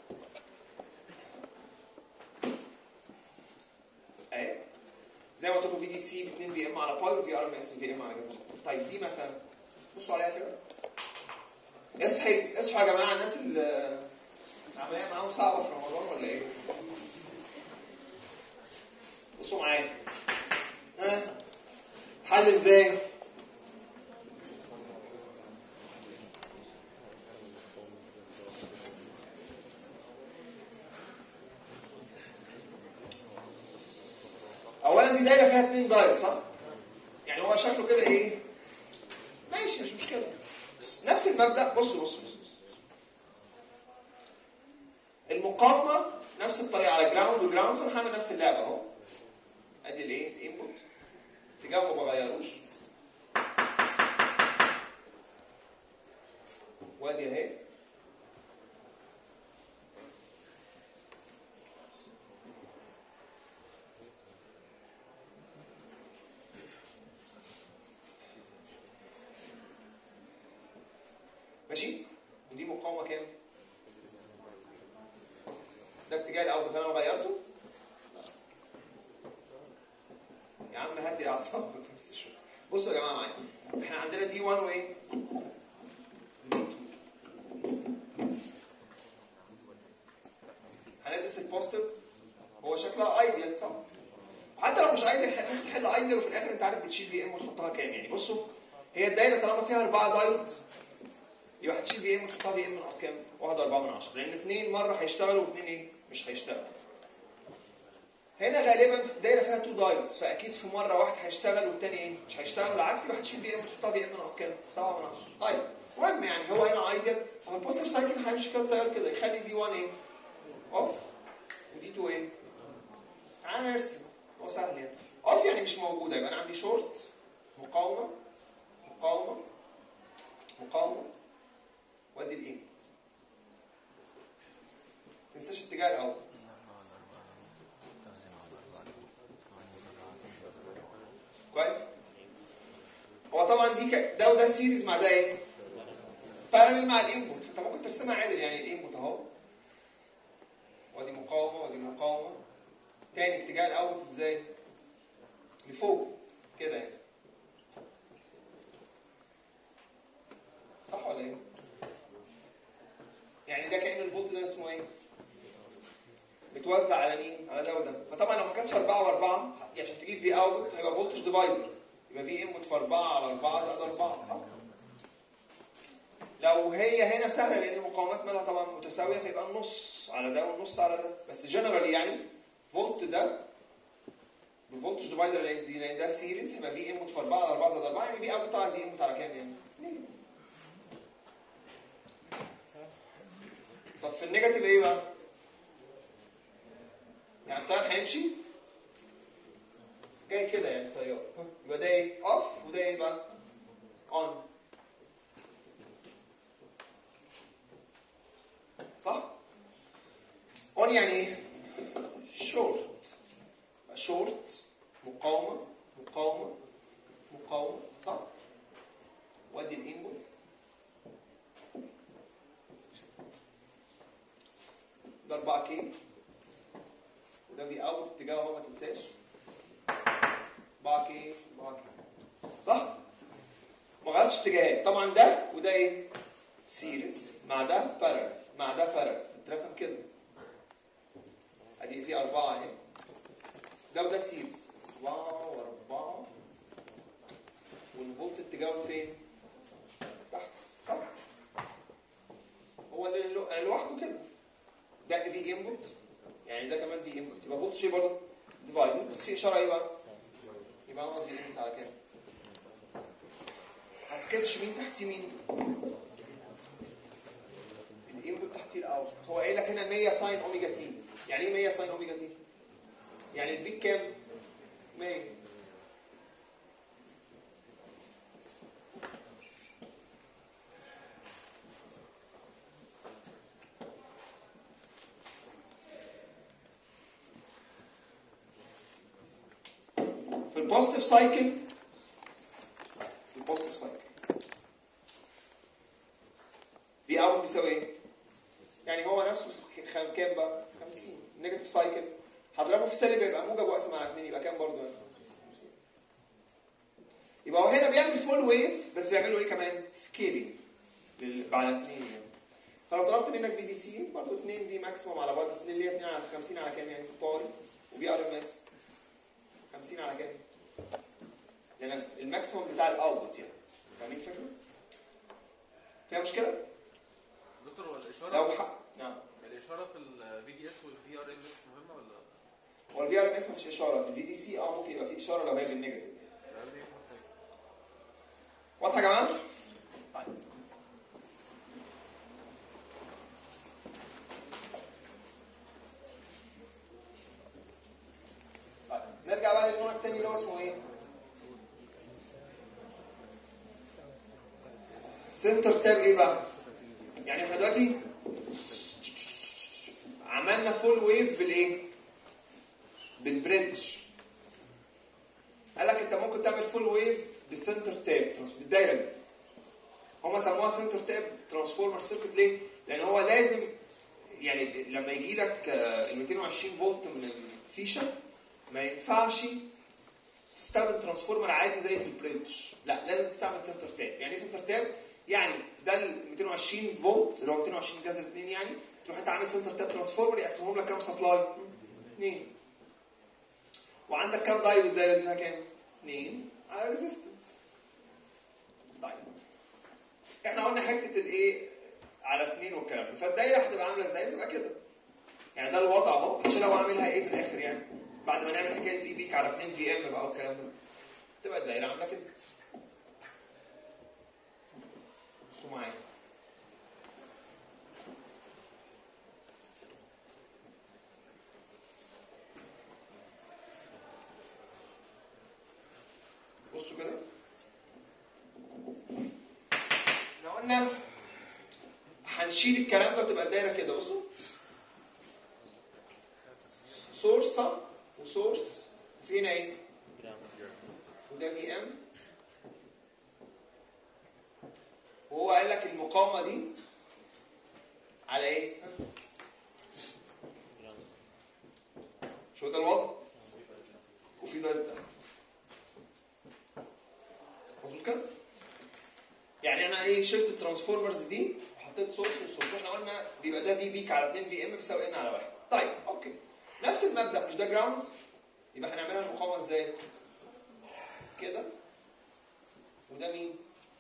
اهي زي ما قلت لكم في دي سي ب 2 في ام على باي وفي ار ام اس في ام على جذر طيب دي مثلا بصوا عليها كده اصحي اصحوا يا جماعه الناس اللي العمليه معاهم صعبه في رمضان ولا ايه؟ بصوا معايا ها حل ازاي اولا دي دايره فيها اتنين دايره صح يعني هو شكله كده ايه ماشي مش مشكله بس نفس المبدا بص بص بص, بص. المقاومه نفس الطريقه على جراوند وجراوند فانا هعمل نفس اللعبه اهو ادي الايه الانبوت اتجاهه ما بغيروش يا عم هدي اعصابك بس شويه بصوا يا جماعه معايا احنا عندنا دي 1 وايه؟ هندرس البوزيتيف هو شكلها ايديال صح؟ حتى لو مش ايديال ممكن تحل ايديال وفي الاخر انت عارف بتشيل في ام وتحطها كام يعني بصوا هي الدايره طالما فيها اربعه دايود يبقى هتشيل في ام وتحطها في ام ناقص كام؟ 1 4 من 10 لان اثنين مره هيشتغلوا واثنين ايه؟ مش هيشتغلوا هنا غالبا في الدايره فيها تو دايودز فاكيد في مره واحد هيشتغل والتاني ايه؟ مش هيشتغل بالعكس يبقى هتشيل في ام وتحطها في ام ناقص كام؟ 7 من 10 طيب المهم يعني هو هنا ايديال فالبوزيتيف سايكل هيمشي كده التيار كده يخلي دي 1 ايه؟ اوف ودي 2 ايه؟ تعالى نرسم هو سهل يعني اوف يعني مش موجوده يبقى انا عندي شورت مقاومه مقاومه مقاومه وادي الايه؟ ما تنساش اتجاه الاول كويس هو طبعا دي ك... ده وده سيريز مع ده ايه باراليل مع الانبوت فانت ممكن ترسمها عادل يعني الانبوت اهو وادي مقاومه وادي مقاومه تاني اتجاه الاوت ازاي لفوق كده يعني صح ولا ايه يعني ده كأن الفولت ده اسمه ايه متوزع على مين على ده وده فطبعا لو ما كانش 4 و4 عشان تجيب في اوت هيبقى فولتج ديفايدر يبقى في انبوت في 4 على 4 زائد 4 صح لو هي هنا سهله لان المقاومات مالها طبعا متساويه فيبقى النص على ده والنص على ده بس جنرالي يعني فولت ده بالفولتج ديفايدر لان ده سيريز هيبقى في انبوت في 4 على 4 زائد 4 يعني في اوت طلع في انبوت على كام يعني؟ طب في النيجاتيف ايه بقى؟ يعني التيار هيمشي جاي كده يعني التيار يبقى ده ايه؟ اوف وده ايه بقى؟ اون صح؟ اون يعني ايه؟ شورت شورت مقاومة مقاومة مقاومة صح؟ وادي الانبوت ده 4 كي وده بي اوت اتجاهه هو ما تنساش 4 كي 4 كي صح؟ ما غيرتش اتجاهات طبعا ده وده ايه؟ سيريز مع ده بارل مع ده بارل اترسم كده ادي في أربعة اهي ده وده سيريز أربعة وأربعة والفولت اتجاهه فين؟ تحت صح؟ هو اللي لوحده كده ده في انبوت يعني ده كمان في انبوت يبقى فولت شيء برضه ديفايدر بس في اشاره ايه بقى؟ يبقى نقط في انبوت على كام؟ هسكتش مين تحتيه مين؟ الانبوت تحتيه الاوت هو قايل لك هنا 100 ساين اوميجا تي يعني ايه 100 ساين اوميجا تي؟ يعني البيك كام؟ 100 في البوزيتيف سايكل البوزيتيف سايكل بي اوت بيساوي ايه؟ يعني هو نفسه خم- كام بقى؟ 50 النيجاتيف سايكل هضربه في سالب يبقى موجب واقسم على 2 يبقى كام برضه؟ يعني؟ 50. يبقى هو هنا بيعمل فول ويف بس بيعملوا ايه كمان؟ سكيلينج على 2 يعني فلو طلبت منك في دي سي برضه 2 في ماكسيموم على بعض بس 2 اللي هي 2 على 50 على كام يعني؟ باي وبي ار ام اس 50 على كام؟ لان الماكسيموم بتاع الاوتبوت يعني فاهمين الفكره؟ فيها مشكله؟ دكتور هو الاشاره لو حق نعم الاشاره في الفي دي اس والفي ار ام اس مهمه ولا هو الفي ار ام اس مفيش اشاره في الفي دي سي اه ممكن يبقى في اشاره لو هي بالنيجاتيف لا دي مختلفة. واضحه يا جماعه؟ طيب طيب نرجع بقى للنوع الثاني اللي هو اسمه ايه؟ سنتر تاب ايه بقى؟ يعني احنا دلوقتي عملنا فول ويف بالايه؟ بالبريدج قال لك انت ممكن تعمل فول ويف بالسنتر تاب بالدايره دي هم سموها سنتر تاب ترانسفورمر سيركت ليه؟ لان هو لازم يعني لما يجي لك ال 220 فولت من الفيشه ما ينفعش تستخدم ترانسفورمر عادي زي في البريدج لا لازم تستعمل سنتر تاب يعني ايه سنتر تاب يعني ده ال 220 فولت اللي هو 220 جذر 2 يعني تروح انت عامل سنتر تاب ترانسفورمر يقسمهم لك كام سبلاي؟ اثنين وعندك كام دايود الدايره دي فيها كام؟ اثنين على ريزيستنس طيب احنا قلنا حته الايه على اثنين والكلام ده فالدايره هتبقى عامله ازاي؟ تبقى كده يعني ده الوضع اهو عشان لو اعملها ايه في الاخر يعني بعد ما نعمل حكايه في بيك على 2 في ام بقى والكلام ده تبقى الدايره عامله كده بصوا معايا بصوا كده احنا قلنا هنشيل الكلام ده وتبقى الدايره كده بصوا سورس وسورس وفي هنا ايه؟ وده في ام وهو قال لك المقاومه دي على ايه؟ شو ده الوضع؟ وفي ده تحت مظبوط كده؟ يعني انا ايه شلت الترانسفورمرز دي وحطيت سورس والسورس واحنا قلنا بيبقى ده في بيك على 2 في ام بيساوي ان على واحد طيب اوكي نفس المبدا مش ده جراوند يبقى هنعملها المقاومه ازاي؟ كده وده مين؟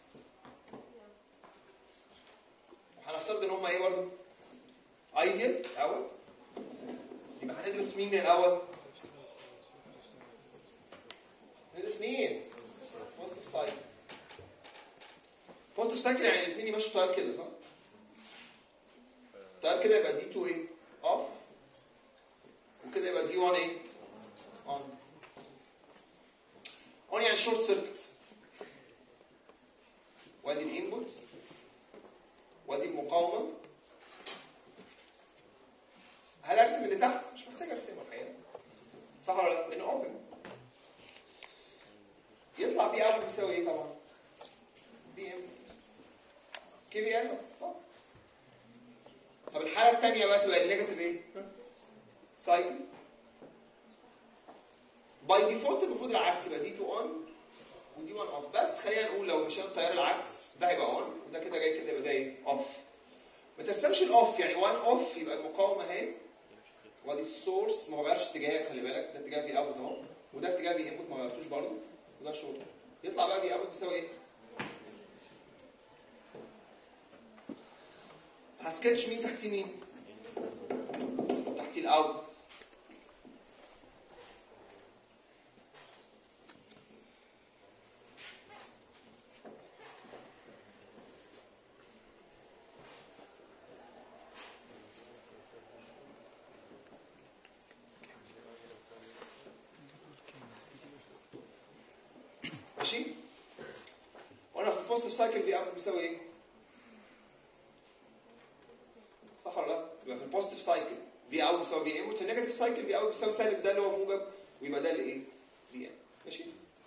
وهنفترض ان هم ايه برضه؟ ايديال الاول يبقى هندرس مين من الاول؟ ندرس مين؟ بوزيتيف سايكل بوزيتيف سايكل يعني الاثنين يمشوا تيار كده صح؟ تيار كده يبقى دي 2 ايه؟ اوف وكده يبقى دي 1 ايه؟ اون اون يعني شورت سيركت وادي الانبوت وادي المقاومه هل ارسم اللي تحت؟ مش محتاج ارسمه الحقيقه صح ولا لا؟ لانه اوبن يطلع بي اوت بيساوي ايه طبعا؟ بي ام كي بي ام صح طب الحاله الثانيه بقى تبقى النيجاتيف ايه؟ سايكل باي ديفولت المفروض العكس يبقى دي 2 اون ودي 1 اوف بس خلينا نقول لو مشينا التيار العكس ده هيبقى اون وده كده جاي كده يبقى ده ايه؟ اوف ما ترسمش الاوف يعني 1 اوف يبقى المقاومه اهي وادي السورس ما غيرش اتجاهات خلي بالك ده اتجاه في اوت اهو وده اتجاه في انبوت ما غيرتوش برضه وده شورت يطلع بقى في اوت بيساوي ايه؟ هسكتش مين تحتيه مين؟ تحتيه الاوت ماشي؟ وانا في البوزيتيف سايكل في اوت بيساوي ايه؟ صح ولا لا؟ يبقى في البوزيتيف سايكل في اوت بيساوي في ام وفي النيجاتيف سايكل في اوت بيساوي سالب ده اللي هو موجب ويبقى ده اللي ايه؟ في ام ماشي؟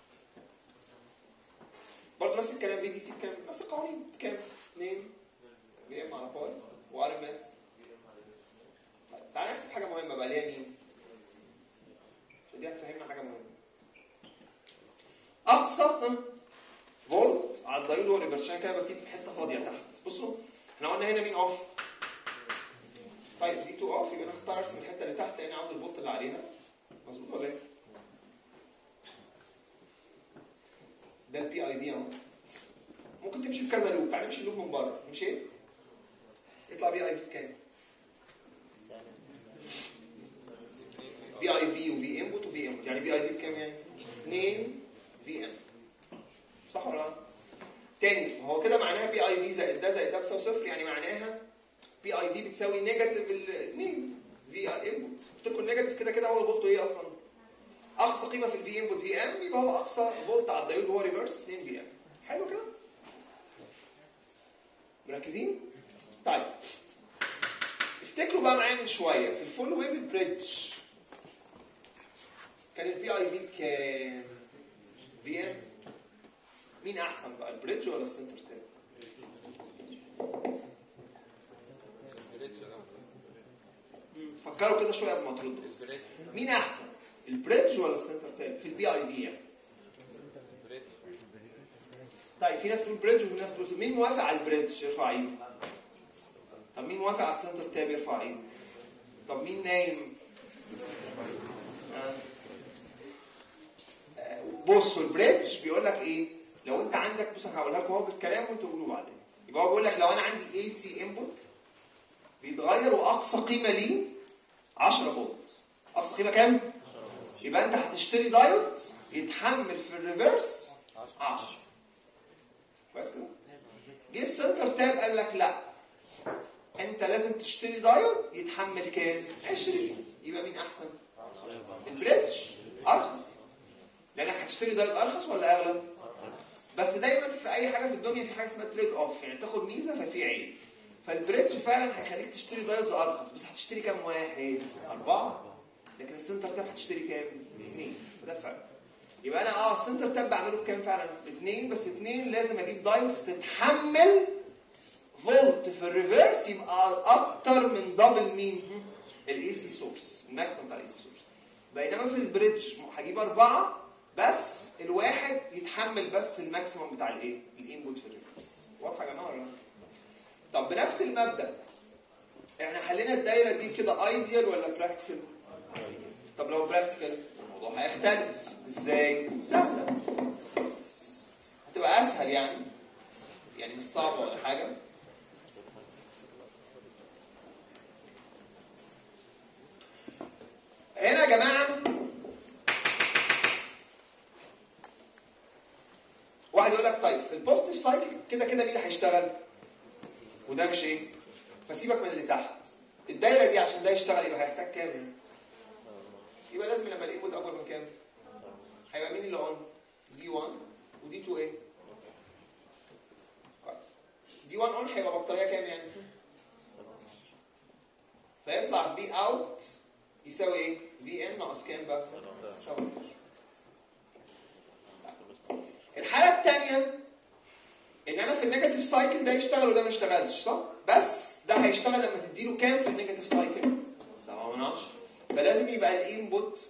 برضه نفس الكلام في دي سي بكام؟ نفس القوانين كام؟ 2 في ام على باي وار ام اس تعالى نحسب حاجه مهمه بقى اللي هي مين؟ عشان دي هتفهمنا حاجه مهمه اقصى فولت على الدايود هو ريفرس عشان كده بسيب حته فاضيه تحت بصوا احنا قلنا هنا مين اوف طيب دي 2 اوف يبقى انا هختار ارسم الحته اللي تحت لان عاوز الفولت اللي عليها مظبوط ولا ايه؟ ده البي اي في اهو ممكن تمشي بكذا لوب تعالى نمشي اللوب من بره ماشي يطلع بي اي في كام؟ بي اي في وفي انبوت وفي انبوت يعني بي اي في بكام يعني؟ 2 في ام صح ولا لا؟ تاني هو كده معناها بي اي في زائد ده زائد ده بيساوي صفر يعني معناها بي اي في بتساوي نيجاتيف الاثنين في انبوت قلت لكم النيجاتيف كده كده هو الفولت ايه اصلا؟ اقصى قيمه في الفي انبوت في ام يبقى هو اقصى فولت على الدايود هو ريفرس 2 في ام حلو كده؟ مركزين؟ طيب افتكروا بقى معايا من شويه في الفول ويف بريدج كان البي اي في بكام؟ في ام مين احسن بقى البريدج ولا السنتر تاب؟ فكروا كده شويه قبل ما تردوا مين احسن البريدج ولا السنتر تاب في البي اي في يعني طيب في ناس بتقول بريدج وفي ناس بتقول مين موافق على البريدج يرفع ايده طب مين موافق على السنتر تاب يرفع ايده طب مين نايم آه. آه، بصوا البريدج بيقول لك ايه لو انت عندك بص انا هقولها لكم اهو بالكلام وانتوا قولوا بعدين يبقى هو بيقول لك لو انا عندي اي سي انبوت بيتغير واقصى قيمه ليه 10 فولت اقصى قيمه كام يبقى انت هتشتري دايود يتحمل في الريفرس 10 كويس كده جه السنتر تاب قال لك لا انت لازم تشتري دايود يتحمل كام 20 يبقى مين احسن البريدج ارخص لانك هتشتري دايود ارخص ولا اغلى بس دايما في اي حاجه في الدنيا في حاجه اسمها تريد اوف يعني تاخد ميزه ففي عيب فالبريدج فعلا هيخليك تشتري دايودز ارخص بس هتشتري كام واحد اربعه لكن السنتر تاب هتشتري كام اثنين فده الفرق يبقى انا اه السنتر تاب بعمله بكام فعلا اثنين بس اثنين لازم اجيب دايودز تتحمل فولت في الريفرس يبقى اكتر من دبل مين الاي سي سورس الماكسيمم بتاع الاي سي سورس بينما في البريدج هجيب اربعه بس الواحد يتحمل بس الماكسيمم بتاع الايه الانبوت في الريفرس واضحه يا جماعه ولا لا؟ طب بنفس المبدا احنا حلينا الدايره دي كده ايديال ولا براكتيكال طب لو براكتيكال الموضوع هيختلف ازاي سهله هتبقى اسهل يعني يعني مش صعبه ولا حاجه هنا يا جماعه واحد يقول لك طيب في البوزيتيف سايكل كده كده مين اللي هيشتغل وده مش ايه فسيبك من اللي تحت الدايره دي عشان ده يشتغل يبقى هيحتاج كام يعني؟ يبقى لازم لما الانبوت اكبر من كام هيبقى مين اللي اون دي 1 ودي 2 ايه كويس دي 1 اون هيبقى بطاريه كام يعني فيطلع بي اوت يساوي ايه في ان ناقص كام بقى 7 الحاله الثانيه ان انا في النيجاتيف سايكل ده يشتغل وده ما يشتغلش صح بس ده هيشتغل لما تديله كام في النيجاتيف سايكل 7 من 10 فلازم يبقى الانبوت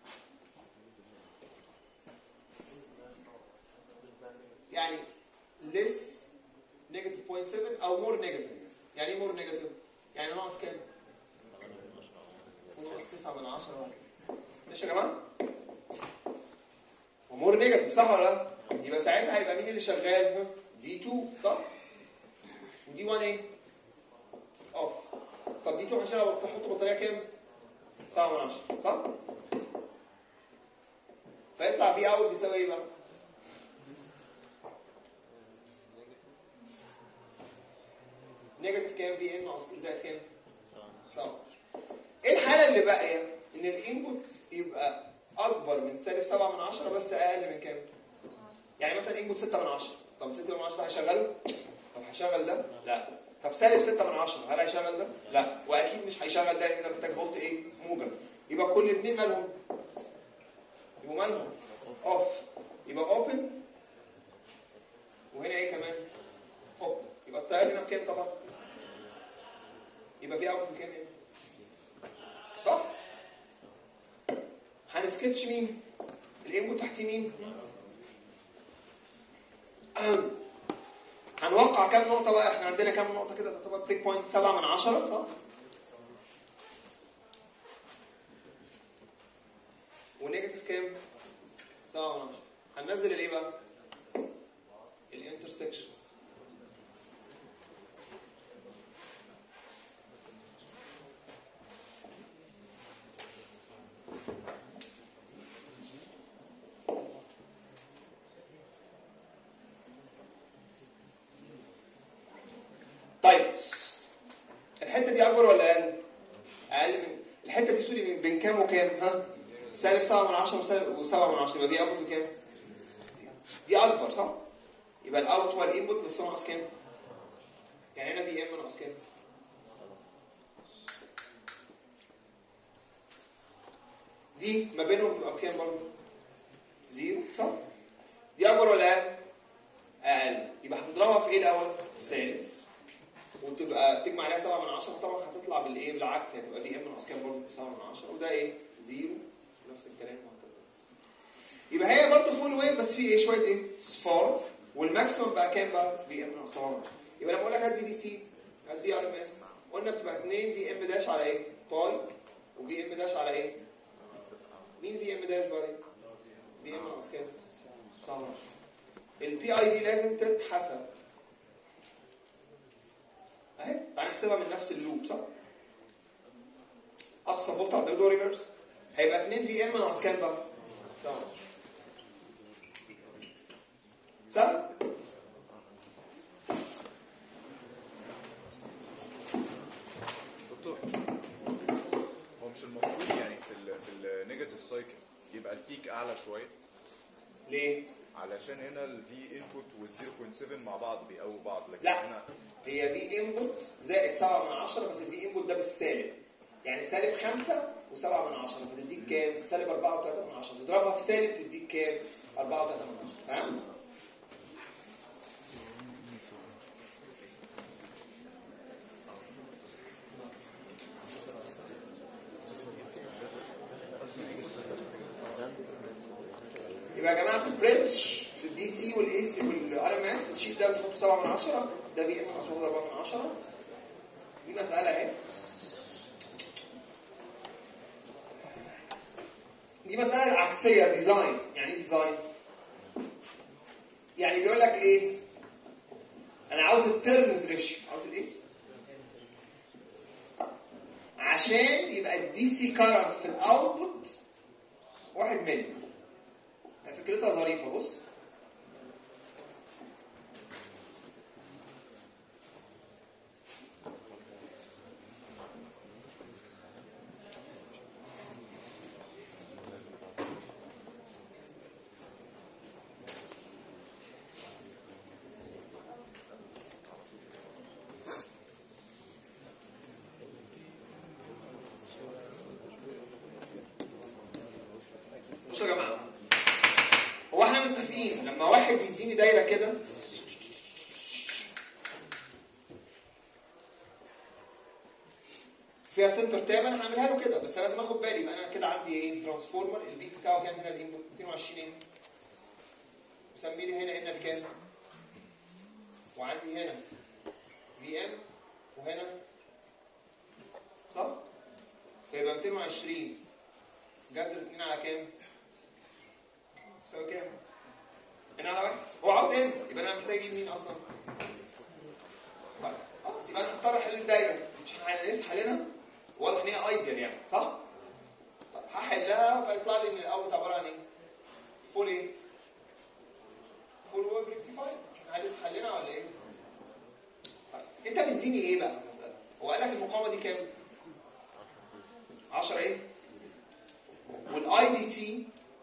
يعني less negative 0.7 او more negative يعني ايه more negative يعني ناقص كام ناقص 9 من 10 ماشي يا جماعه ومور نيجاتيف صح ولا لا يبقى ساعتها هيبقى مين اللي شغال دي 2 صح ودي 1 ايه اوف طب دي 2 عشان تحط بطاريه كام 7 من 10 صح فيطلع بي اوت بيساوي ايه بقى نيجاتيف كام بي ان ناقص بي زائد كام 7 ايه الحاله اللي باقيه ان الانبوت يبقى اكبر من سالب 7 من 10 بس اقل من كام يعني مثلا انبوت 6 من 10 طب 6 من 10 ده هيشغله طب هيشغل ده لا طب سالب 6 من 10 هل هيشغل ده لا واكيد مش هيشغل ده لان ده محتاج فولت ايه موجب يبقى كل الاثنين مالهم يبقوا مالهم اوف يبقى اوبن وهنا ايه كمان اوبن يبقى التيار هنا بكام طبعا يبقى في اوت بكام هنا صح هنسكتش مين الانبوت تحتيه مين أهم. هنوقع كام نقطة بقى احنا عندنا كام نقطة كده تعتبر بريك بوينت 7 من 10 صح ونيجاتيف كام 7 من 10 هننزل الايه بقى الانترسكشنز طيب الحته دي اكبر ولا اقل؟ اقل من الحته دي سوري من بين كام وكام؟ ها؟ سالب 7 من 10 وسالب و7 من 10 يبقى دي اكبر في كام؟ دي اكبر صح؟ يبقى الاوت هو الانبوت بس هو ناقص كام؟ يعني هنا في ام ناقص كام؟ دي ما بينهم يبقى بكام برضه؟ زيرو صح؟ دي اكبر ولا اقل؟ اقل يبقى هتضربها في ايه الاول؟ سالب وتبقى تجمع عليها 7 من 10 طبعا هتطلع بالايه بالعكس هتبقى دي ام ناقص كام برضه 7 من 10 وده ايه؟ زيرو نفس الكلام وهكذا يبقى هي برضه فول ويف بس في ايه شويه ايه؟ صفار والماكسيمم بقى كام بقى في ام ناقص 7 يبقى لما اقول لك هات في دي سي هات في ار ام اس قلنا بتبقى 2 في ام داش على ايه باي وفي ام داش على ايه مين في ام داش بقى دي في ام ناقص كام 7 البي اي دي لازم تتحسب اهي تعالى نحسبها من نفس اللوب صح اقصى فولت على الدو ريفرس هيبقى 2 في ام ناقص كام بقى 7 صح دكتور هو مش المفروض يعني في ال في النيجاتيف سايكل يبقى البيك اعلى شويه ليه علشان هنا الفي انبوت وال 0.7 مع بعض بيقووا بعض لكن لا. هنا هي في انبوت زائد 7 من 10 بس الفي انبوت ده بالسالب يعني سالب 5 و7 من 10 فتديك كام؟ سالب 4 و3 من 10 تضربها في سالب تديك كام؟ 4 و3 من 10 فهمت؟ يبقى يا جماعه في البريدج في الدي سي والاي سي والار ام اس بتشيل ده وتحط 7 من 10 ده بي ام ناقص 4 من 10 دي مساله اهي دي مساله عكسيه ديزاين يعني ايه ديزاين يعني بيقول لك ايه انا عاوز الترمز ريشيو عاوز الايه عشان يبقى الدي سي كارنت في الاوتبوت 1 ملي فكرتها ظريفه بص بصوا يا جماعه هو احنا متفقين لما واحد يديني دايره كده فيها سنتر تاب انا هعملها له كده بس انا لازم اخد بالي يبقى انا كده عندي ايه ترانسفورمر البيك بتاعه كام هنا الانبوت 220 ام وسمي لي هنا ان الكام وعندي هنا في ام وهنا صح فيبقى 220 جذر 2 على كام يساوي كام؟ هنا على واحد هو عاوز ان يبقى انا محتاج اجيب مين اصلا؟ طيب خلاص يبقى انا هضطر احل الدايره مش احنا لسه حلينها واضح ان هي ايديال يعني صح؟ طب هحلها فيطلع لي ان الاوت عباره عن ايه؟ فول ايه؟ فول ويب ريكتيفاير مش احنا لسه حلينها ولا ايه؟ طيب انت مديني ايه بقى في المساله؟ هو قال لك المقاومه دي كام؟ 10 ايه؟ والاي دي سي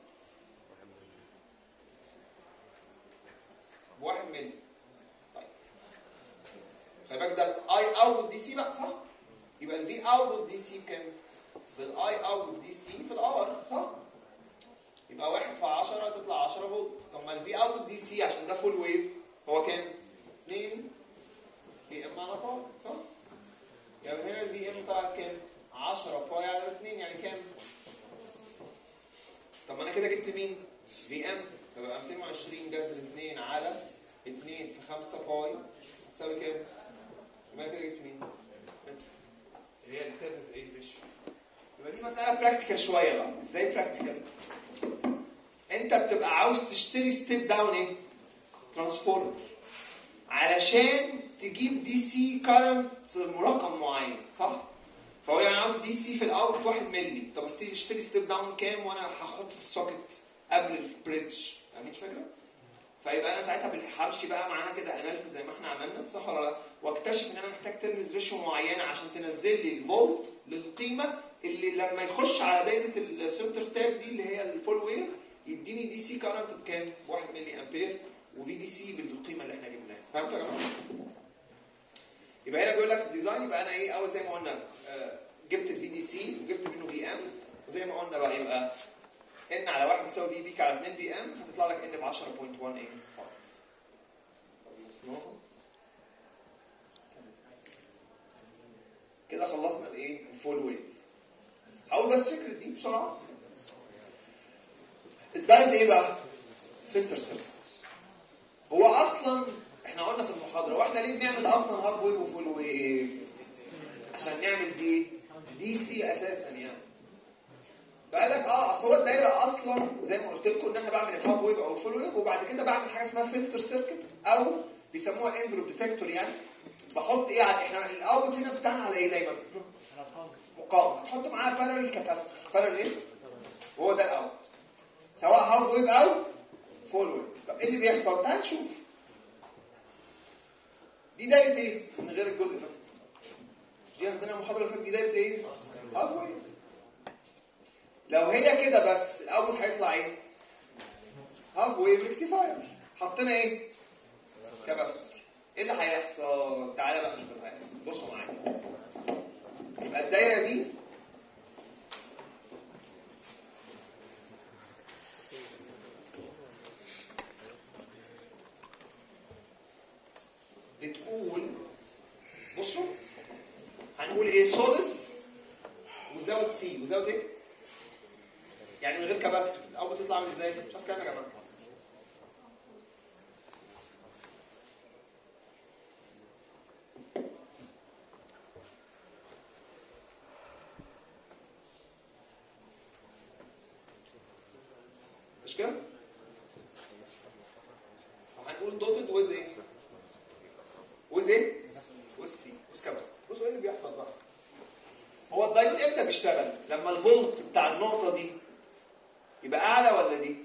بواحد ملي طيب خلي بالك ده الاي اوتبوت دي سي بقى صح؟ يبقى الفي اوتبوت دي سي بكام؟ بالاي اوتبوت دي سي في الار صح؟ يبقى واحد في 10 تطلع 10 فولت طب ما الفي اوتبوت دي سي عشان ده فول ويف هو كام؟ 2 في ام على باي صح؟ يبقى هنا الفي ام طلعت كام؟ 10 باي على 2 يعني كام؟ طب ما انا كده جبت مين؟ في ام يبقى 220 جذر 2 على 2 في 5 باي تساوي كام؟ يبقى أنا كده جبت مين؟ اللي هي التيرنز ايه ريشيو يبقى دي مسألة براكتيكال شوية بقى ازاي براكتيكال؟ انت بتبقى عاوز تشتري ستيب داون ايه؟ ترانسفورمر علشان تجيب دي سي كارنت مرقم معين صح؟ فهو يعني عاوز دي سي في الاوت 1 مللي طب بس تيجي تشتري ستيب داون كام وانا هحطه في السوكت قبل البريدج فاهمين الفكره؟ فيبقى انا ساعتها بال- همشي بقى معاها كده اناليسيس زي ما احنا عملنا صح ولا لا؟ واكتشف ان انا محتاج ترمز ريشيو معينه عشان تنزل لي الفولت للقيمه اللي لما يخش على دايره السنتر تاب دي اللي هي الفول ويف يديني دي سي كارنت بكام؟ 1 ملي امبير وفي دي سي بالقيمه اللي احنا جبناها فهمتوا يا جماعه؟ يبقى هنا بيقول لك ديزاين يبقى انا ايه اول زي ما قلنا آه، جبت الفي دي سي وجبت منه في ام وزي ما قلنا بقى يبقى ان على 1 بيساوي في بيك على 2 في ام هتطلع لك ان ب 10.1 ايه كده خلصنا الايه الفول ويف هقول بس فكره دي بسرعه الدايد ايه بقى فلتر سيركت هو اصلا احنا قلنا في المحاضره واحنا ليه بنعمل اصلا هاف ويف وفول ويف عشان نعمل دي دي سي اساسا يعني فقال لك اه اصل هو الدايره اصلا زي ما قلت لكم ان انا بعمل الهاف ويف او الفول ويف وبعد كده بعمل حاجه اسمها فلتر سيركت او بيسموها اندرو ديتكتور يعني بحط ايه على احنا الاوتبوت هنا بتاعنا على ايه دايما مقاومه تحط معاها بارل كاباسيتور بارل ايه وهو ده الاوت سواء هاف ويف او فول ويف طب ايه اللي بيحصل تعال نشوف دي دايره ايه من غير الجزء ده دي عندنا المحاضره اللي فاتت دي دايره ايه هاف ويف لو هي كده بس الاوتبوت هيطلع ايه هاف ويف ريكتيفاير حطينا ايه كاباسيتور ايه اللي هيحصل تعالى بقى نشوف اللي هيحصل بصوا معايا يبقى الدايره دي بتقول بصوا هنقول ايه solid without سي without ايه يعني من غير كباستور الاول بتطلع عامل ازاي مش عايز كلام يا جماعه مش كده هنقول دوتد ويز ايه ويز ايه ويز سي ويز كاباستور بصوا ايه اللي بيحصل بقى هو الدايود امتى بيشتغل لما الفولت بتاع النقطه دي يبقى اعلى ولا دي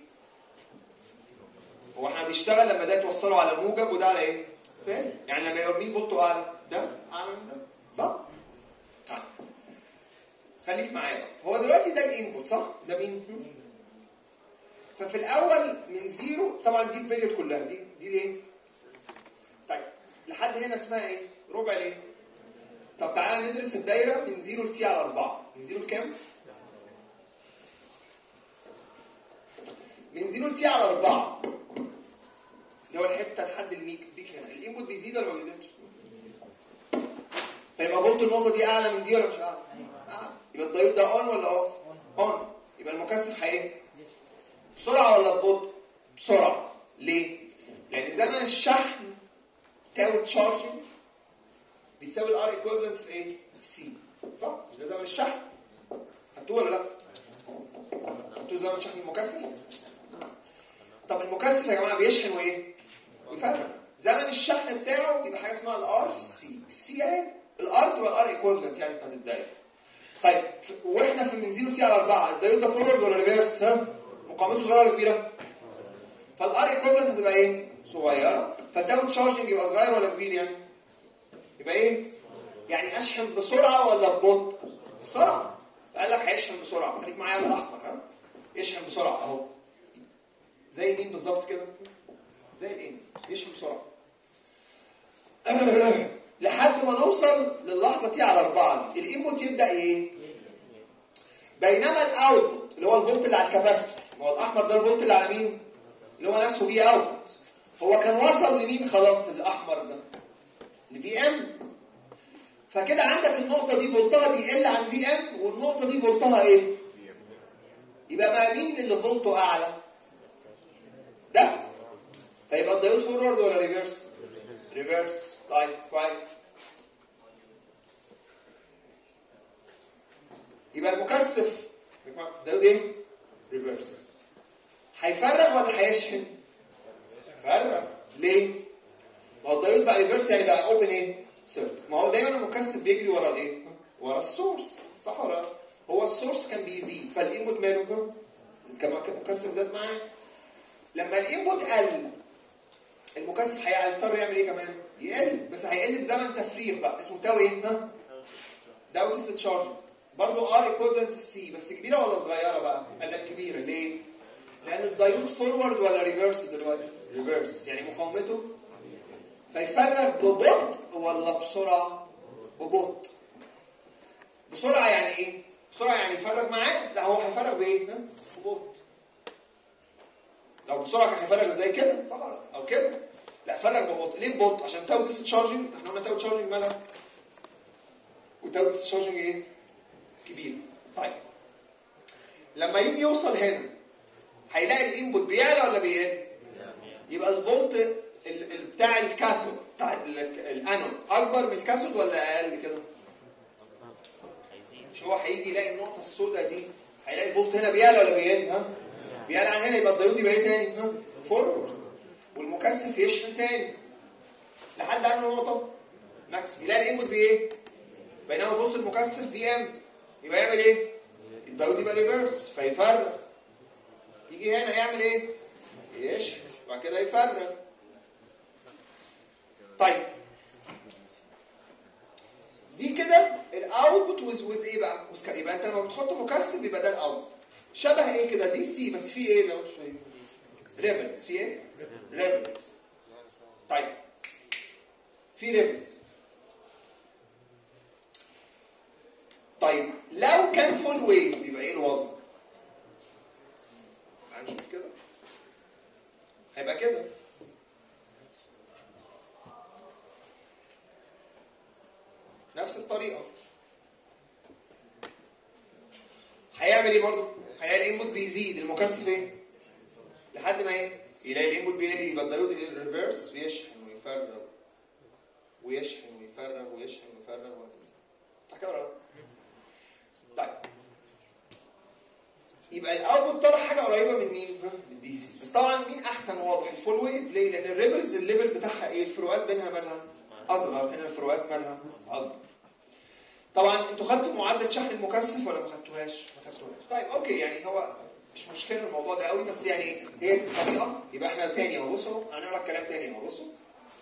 هو احنا بيشتغل لما ده يتوصله على موجب وده على ايه سالب يعني لما يبقى مين فولته اعلى ده اعلى من ده صح طيب خليك معايا بقى. هو دلوقتي ده الانبوت صح ده مين ففي الاول من زيرو طبعا دي البيريود كلها دي دي ليه طيب لحد هنا اسمها ايه ربع ليه طب تعالى ندرس الدايره من 0 ل تي على 4 من 0 لكام من 0 ل تي على 4 اللي هو الحته لحد الميك بيك هنا الانبوت بيزيد ولا ما بيزيدش فيبقى فولت النقطه دي اعلى من دي ولا مش اعلى اعلى يبقى الدايود ده اون ولا اوف اون يبقى المكثف هي بسرعه ولا ببطء بسرعه ليه لان زمن الشحن تاو تشارجنج بيساوي الار ايكويفالنت في ايه؟ في سي صح؟ مش ده زمن الشحن؟ خدتوه ولا لا؟ خدتوه زمن الشحن المكثف؟ طب المكثف يا جماعه بيشحن وايه؟ ويفرق زمن الشحن بتاعه يبقى حاجه اسمها الار في السي السي اهي الار تبقى الار ايكويفالنت يعني بتاعت الدايره طيب ف- واحنا في من 0 تي على 4 الدايود ده فورورد ولا ريفيرس ها؟ مقاومته صغيره ولا كبيره؟ فالار ايكويفالنت تبقى ايه؟ صغيره فالتاو تشارجنج يبقى صغير ولا كبير يعني؟ يبقى ايه يعني اشحن بسرعه ولا ببطء بسرعه قال لك هيشحن بسرعه خليك معايا الاحمر ها يشحن بسرعه اهو زي مين بالظبط كده زي الايه يشحن بسرعه لحد ما نوصل للحظه دي على أربعة دي الانبوت يبدا ايه بينما الاوتبوت اللي هو الفولت اللي على الكاباسيتور ما هو الاحمر ده الفولت اللي على مين اللي هو نفسه في اوت هو كان وصل لمين خلاص الاحمر ده لفي ام فكده عندك النقطة دي فولتها بيقل عن في ام والنقطة دي فولتها ايه؟ يبقى مع مين اللي فولته اعلى؟ ده فيبقى الدايود فورورد ولا ريفيرس؟ ريفيرس طيب كويس يبقى المكثف دايود ايه؟ ريفيرس هيفرغ ولا هيشحن؟ فرغ ليه؟ ما هو الدايود بقى ريفيرس يعني بقى اوبن ايه؟ سيركت ما هو دايما المكثف بيجري ورا الايه؟ ورا السورس صح ولا لا؟ هو السورس كان بيزيد فالانبوت ماله؟ كما المكثف زاد معاه لما الانبوت قل المكثف هيضطر يعمل ايه كمان؟ يقل بس هيقل بزمن تفريغ بقى اسمه تاو ايه؟ ها؟ داو ديستشارج برضه ار ايكويفالنت في سي بس كبيره ولا صغيره بقى؟ قال لك كبيره ليه؟ لان الدايود فورورد ولا ريفرس دلوقتي؟ ريفرس يعني مقاومته فيفرغ ببطء ولا بسرعه؟ ببطء بسرعه يعني ايه؟ بسرعه يعني يفرغ معاه؟ لا هو هيفرغ بايه؟ ها؟ ببطء لو بسرعه كان هيفرغ ازاي كده؟ صح ولا لا؟ او كده؟ لا فرغ ببطء ليه ببطء؟ عشان تاو ديس تشارجنج احنا قلنا تاو تشارجنج مالها؟ وتاو ديس تشارجنج ايه؟ كبير طيب لما يجي يوصل هنا هيلاقي الانبوت بيعلى ولا بيقل؟ يبقى الفولت ال- ال- بتاع الكاثود بتاع ال- الانود اكبر من الكاثود ولا اقل كده؟ مش هو هيجي يلاقي النقطه السوداء دي هيلاقي الفولت هنا بيعلى ولا بيقل ها؟ بيعلى عن هنا يبقى الديود يبقى ايه تاني؟ ها؟ فورورد والمكثف يشحن تاني لحد عنه نقطه ماكس يلاقي الانبوت بايه؟ بينما فولت المكثف في ام يبقى يعمل ايه؟ الديود يبقى ريفرس فيفرغ يجي هنا يعمل ايه؟ يشحن وبعد كده يفرغ طيب دي كده الاوتبوت ويز ويز ايه بقى؟ ويز كا- يبقى انت لما بتحط مكثف يبقى ده الاوتبوت شبه ايه كده دي سي بس في ايه لو شويه ريبلز في ايه؟ ريبلز طيب في ريبلز طيب لو كان فول ويف يبقى ايه الوضع؟ تعال نشوف كده هيبقى كده نفس الطريقة هيعمل ايه برضه؟ هيلاقي الانبوت بيزيد المكثف ايه؟ لحد ما ايه؟ يلاقي الانبوت بيقل يبقى الدايود الريفرس ويشحن ويفرغ ويشحن ويفرغ ويشحن ويفرغ وهكذا. صح كده ولا لا؟ طيب يبقى الاوتبوت طلع حاجه قريبه من مين؟ ها؟ من دي سي بس طبعا مين احسن واضح الفول ويف ليه؟ لان الريبلز الليفل بتاعها ايه؟ الفروقات بينها مالها اصغر هنا الفروقات مالها اكبر طبعا انتوا خدتوا معادله شحن المكثف ولا ما خدتوهاش؟ ما خدتوهاش طيب اوكي يعني هو مش مشكله الموضوع ده قوي بس يعني هي الطريقه يبقى احنا تاني اهو بصوا هنقرا الكلام تاني اهو بصوا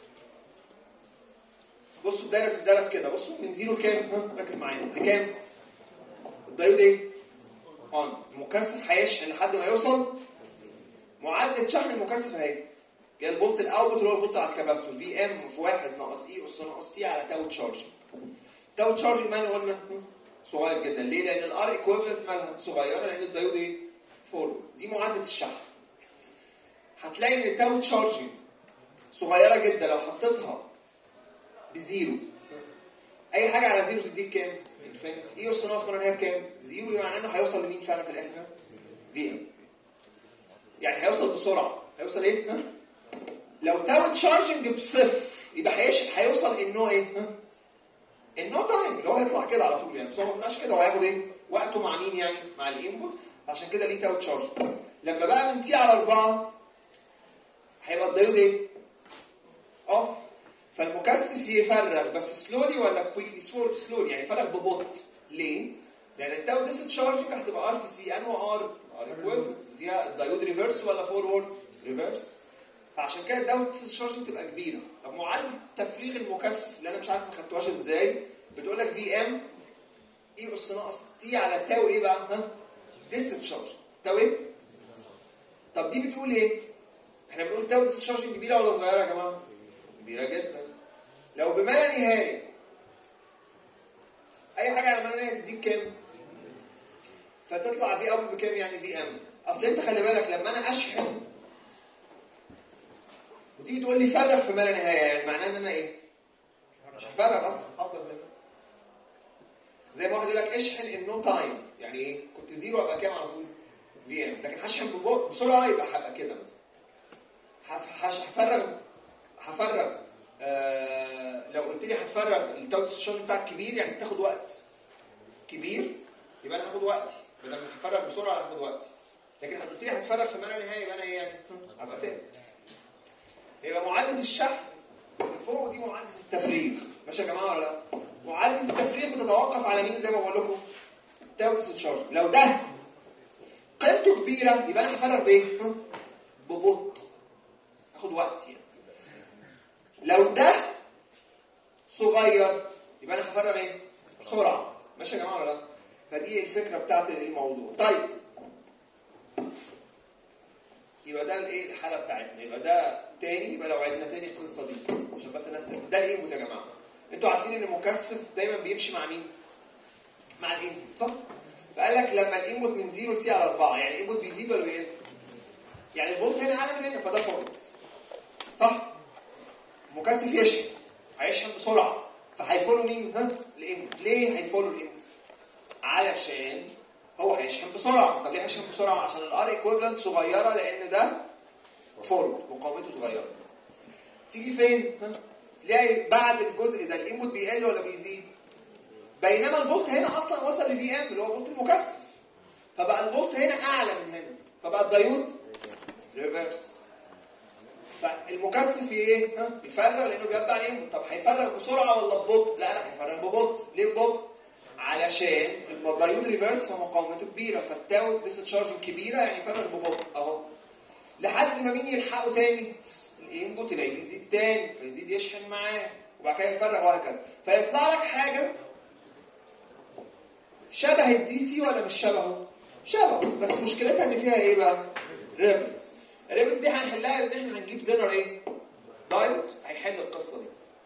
بصوا الدايره بتدرس كده بصوا من زيرو لكام؟ ها ركز معايا لكام؟ الدايود ايه؟ اون المكثف هيشحن لحد ما يوصل معادله شحن المكثف اهي اللي هي الفولت الاوتبوت اللي هو الفولت على الكباستور في ام في 1 ناقص اي اس ناقص تي على تاو تشارجنج تاو تشارجنج مالها قلنا صغير جدا ليه؟ لان الار ايكويفالنت مالها صغيره لان الدايود ايه؟ فورورد دي معادله الشحن هتلاقي ان التاو تشارجنج صغيره جدا لو حطيتها بزيرو اي حاجه على زيرو تديك كام؟ انفينيتي اي اس ناقص معناها بكام؟ زيرو يعني معناه انه هيوصل لمين فعلا في الاخر؟ في ام يعني هيوصل بسرعه هيوصل ايه؟ ها؟ لو تاو تشارجنج بصفر يبقى هيش هيوصل انه ايه؟ ها؟ النو تايم اللي هو هيطلع كده على طول يعني بس هو ما طلعش كده هو هياخد ايه؟ وقته مع مين يعني؟ مع الانبوت عشان كده ليه تاو تشارج لما بقى من تي على 4 هيبقى الدايود ايه؟ اوف فالمكثف يفرغ بس سلولي ولا كويكلي سلولي يعني يفرغ ببطء ليه؟ لان التاو ديس تشارجنج هتبقى ار في سي انو ار ار ايكويفالنت فيها الدايود ريفرس ولا فورورد؟ ريفرس فعشان كده الدايود ديس تشارجنج تبقى كبيره طب معادله تفريغ المكثف اللي انا مش عارف ما خدتوهاش ازاي بتقول لك في ام اي اس ناقص تي على تاو ايه بقى؟ ها؟ ديس تشارج تاو ايه؟ طب دي بتقول ايه؟ احنا بنقول تاو ديس تشارج كبيره ولا صغيره يا جماعه؟ كبيره جدا لو بما لا نهايه اي حاجه على ما لا نهايه تديك كام؟ فتطلع في ام بكام يعني في ام اصل انت خلي بالك لما انا اشحن وتيجي تقول لي فرغ في ما لا نهايه يعني معناه ان انا ايه؟ مش هفرغ اصلا هفضل زي ما أنا. زي ما واحد يقول لك اشحن ان نو تايم يعني ايه؟ كنت زيرو ابقى كام على طول؟ في ام لكن هشحن ببطء- بسرعه يبقى هبقى كده مثلا هف- هش- هفرغ هفرغ آه لو قلت لي هتفرغ التاوت ستيشن بتاعك كبير يعني بتاخد وقت كبير يبقى انا هاخد وقتي بدل ما هفرغ بسرعه هاخد وقتي لكن قلت لي هتفرغ في ما لا نهايه يبقى انا ايه يعني؟ هبقى ثابت يبقى معادله الشحن اللي فوق دي معادله التفريغ ماشي يا جماعه ولا لا؟ معادله التفريغ بتتوقف على مين زي ما بقول لكم؟ تاوت تشارج لو ده قيمته كبيره يبقى انا هفرغ بايه؟ ها؟ ببطء اخد وقت يعني لو ده صغير يبقى انا هفرغ ايه؟ بسرعه ماشي يا جماعه ولا لا؟ فدي الفكره بتاعت الموضوع طيب يبقى ده الايه الحاله بتاعتنا يبقى ده تاني يبقى لو عدنا تاني القصه دي عشان بس الناس تفهم. ده الانبوت يا جماعه انتوا عارفين ان المكثف دايما بيمشي مع مين؟ مع الانبوت صح؟ فقال لك لما الانبوت من 0 ل تي على 4 يعني الانبوت بيزيد ولا بيقل؟ يعني الفولت هنا اعلى من هنا فده فولت صح؟ المكثف يشحن هيشحن بسرعه فهيفولو مين؟ ها؟ الانبوت ليه هيفولو الانبوت؟ علشان هو هيشحن بسرعه طب ليه هيشحن بسرعه؟ عشان الار ايكويفالنت صغيره لان ده فورورد مقاومته صغيره تيجي فين ها؟ تلاقي بعد الجزء ده الانبوت بيقل ولا بيزيد بينما الفولت هنا اصلا وصل لفي ام اللي هو فولت المكثف فبقى الفولت هنا اعلى من هنا فبقى الدايود ريفرس فالمكثف ايه ها يفرغ لانه بيتبع الانبوت طب هيفرغ بسرعه ولا ببطء لا لا هيفرغ ببطء ليه ببطء علشان الدايود ريفرس فمقاومته كبيره فالتاو ديسشارجنج كبيره يعني يفرغ ببطء اهو لحد ما مين يلحقه تاني الانبوت تلاقيه يزيد تاني فيزيد يشحن معاه وبعد كده يفرغ وهكذا فيطلع لك حاجه شبه الدي سي ولا مش شبهه؟ شبهه بس مشكلتها ان فيها ايه بقى؟ ريبلز الريبلز دي هنحلها ان احنا هنجيب زينر ايه؟ دايود هيحل القصه دي.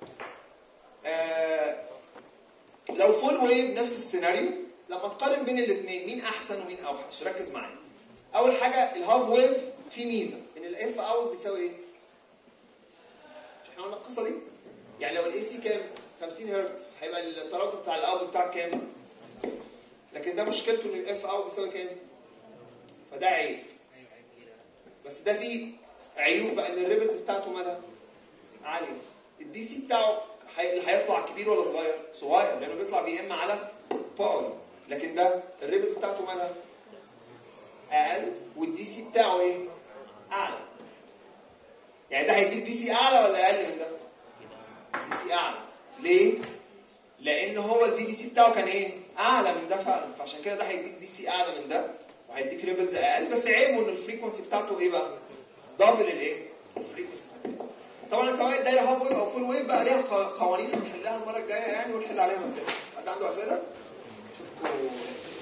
آه لو فول ويف نفس السيناريو لما تقارن بين الاثنين مين احسن ومين اوحش؟ ركز معايا. اول حاجه الهاف ويف في ميزه ان الاف اوت بيساوي ايه؟ مش احنا قلنا القصه دي؟ يعني لو الاي سي كام؟ 50 هرتز هيبقى التردد بتاع الاوت بتاعك كام؟ لكن ده مشكلته ان الاف اوت بيساوي كام؟ فده عيب بس ده فيه عيوب بقى ان الريبلز بتاعته مالها؟ عاليه الدي سي بتاعه حي- اللي هيطلع كبير ولا صغير؟ صغير لانه بيطلع بي ام على باي لكن ده الريبلز بتاعته مالها؟ اقل والدي سي بتاعه ايه؟ اعلى يعني ده هيديك دي سي اعلى ولا اقل من ده؟ دي سي اعلى ليه؟ لان هو الفي دي سي بتاعه كان ايه؟ اعلى من ده فعلا فعشان كده ده هيديك دي سي اعلى من ده وهيديك ريبلز اقل بس عيبه ان الفريكونسي بتاعته ايه بقى؟ دبل الايه؟ الفريكونسي طبعا سواء الدايره هاف ويف او فول ويف بقى ليها ق- قوانين هنحلها المره الجايه يعني ونحل عليها مسائل حد عنده اسئله؟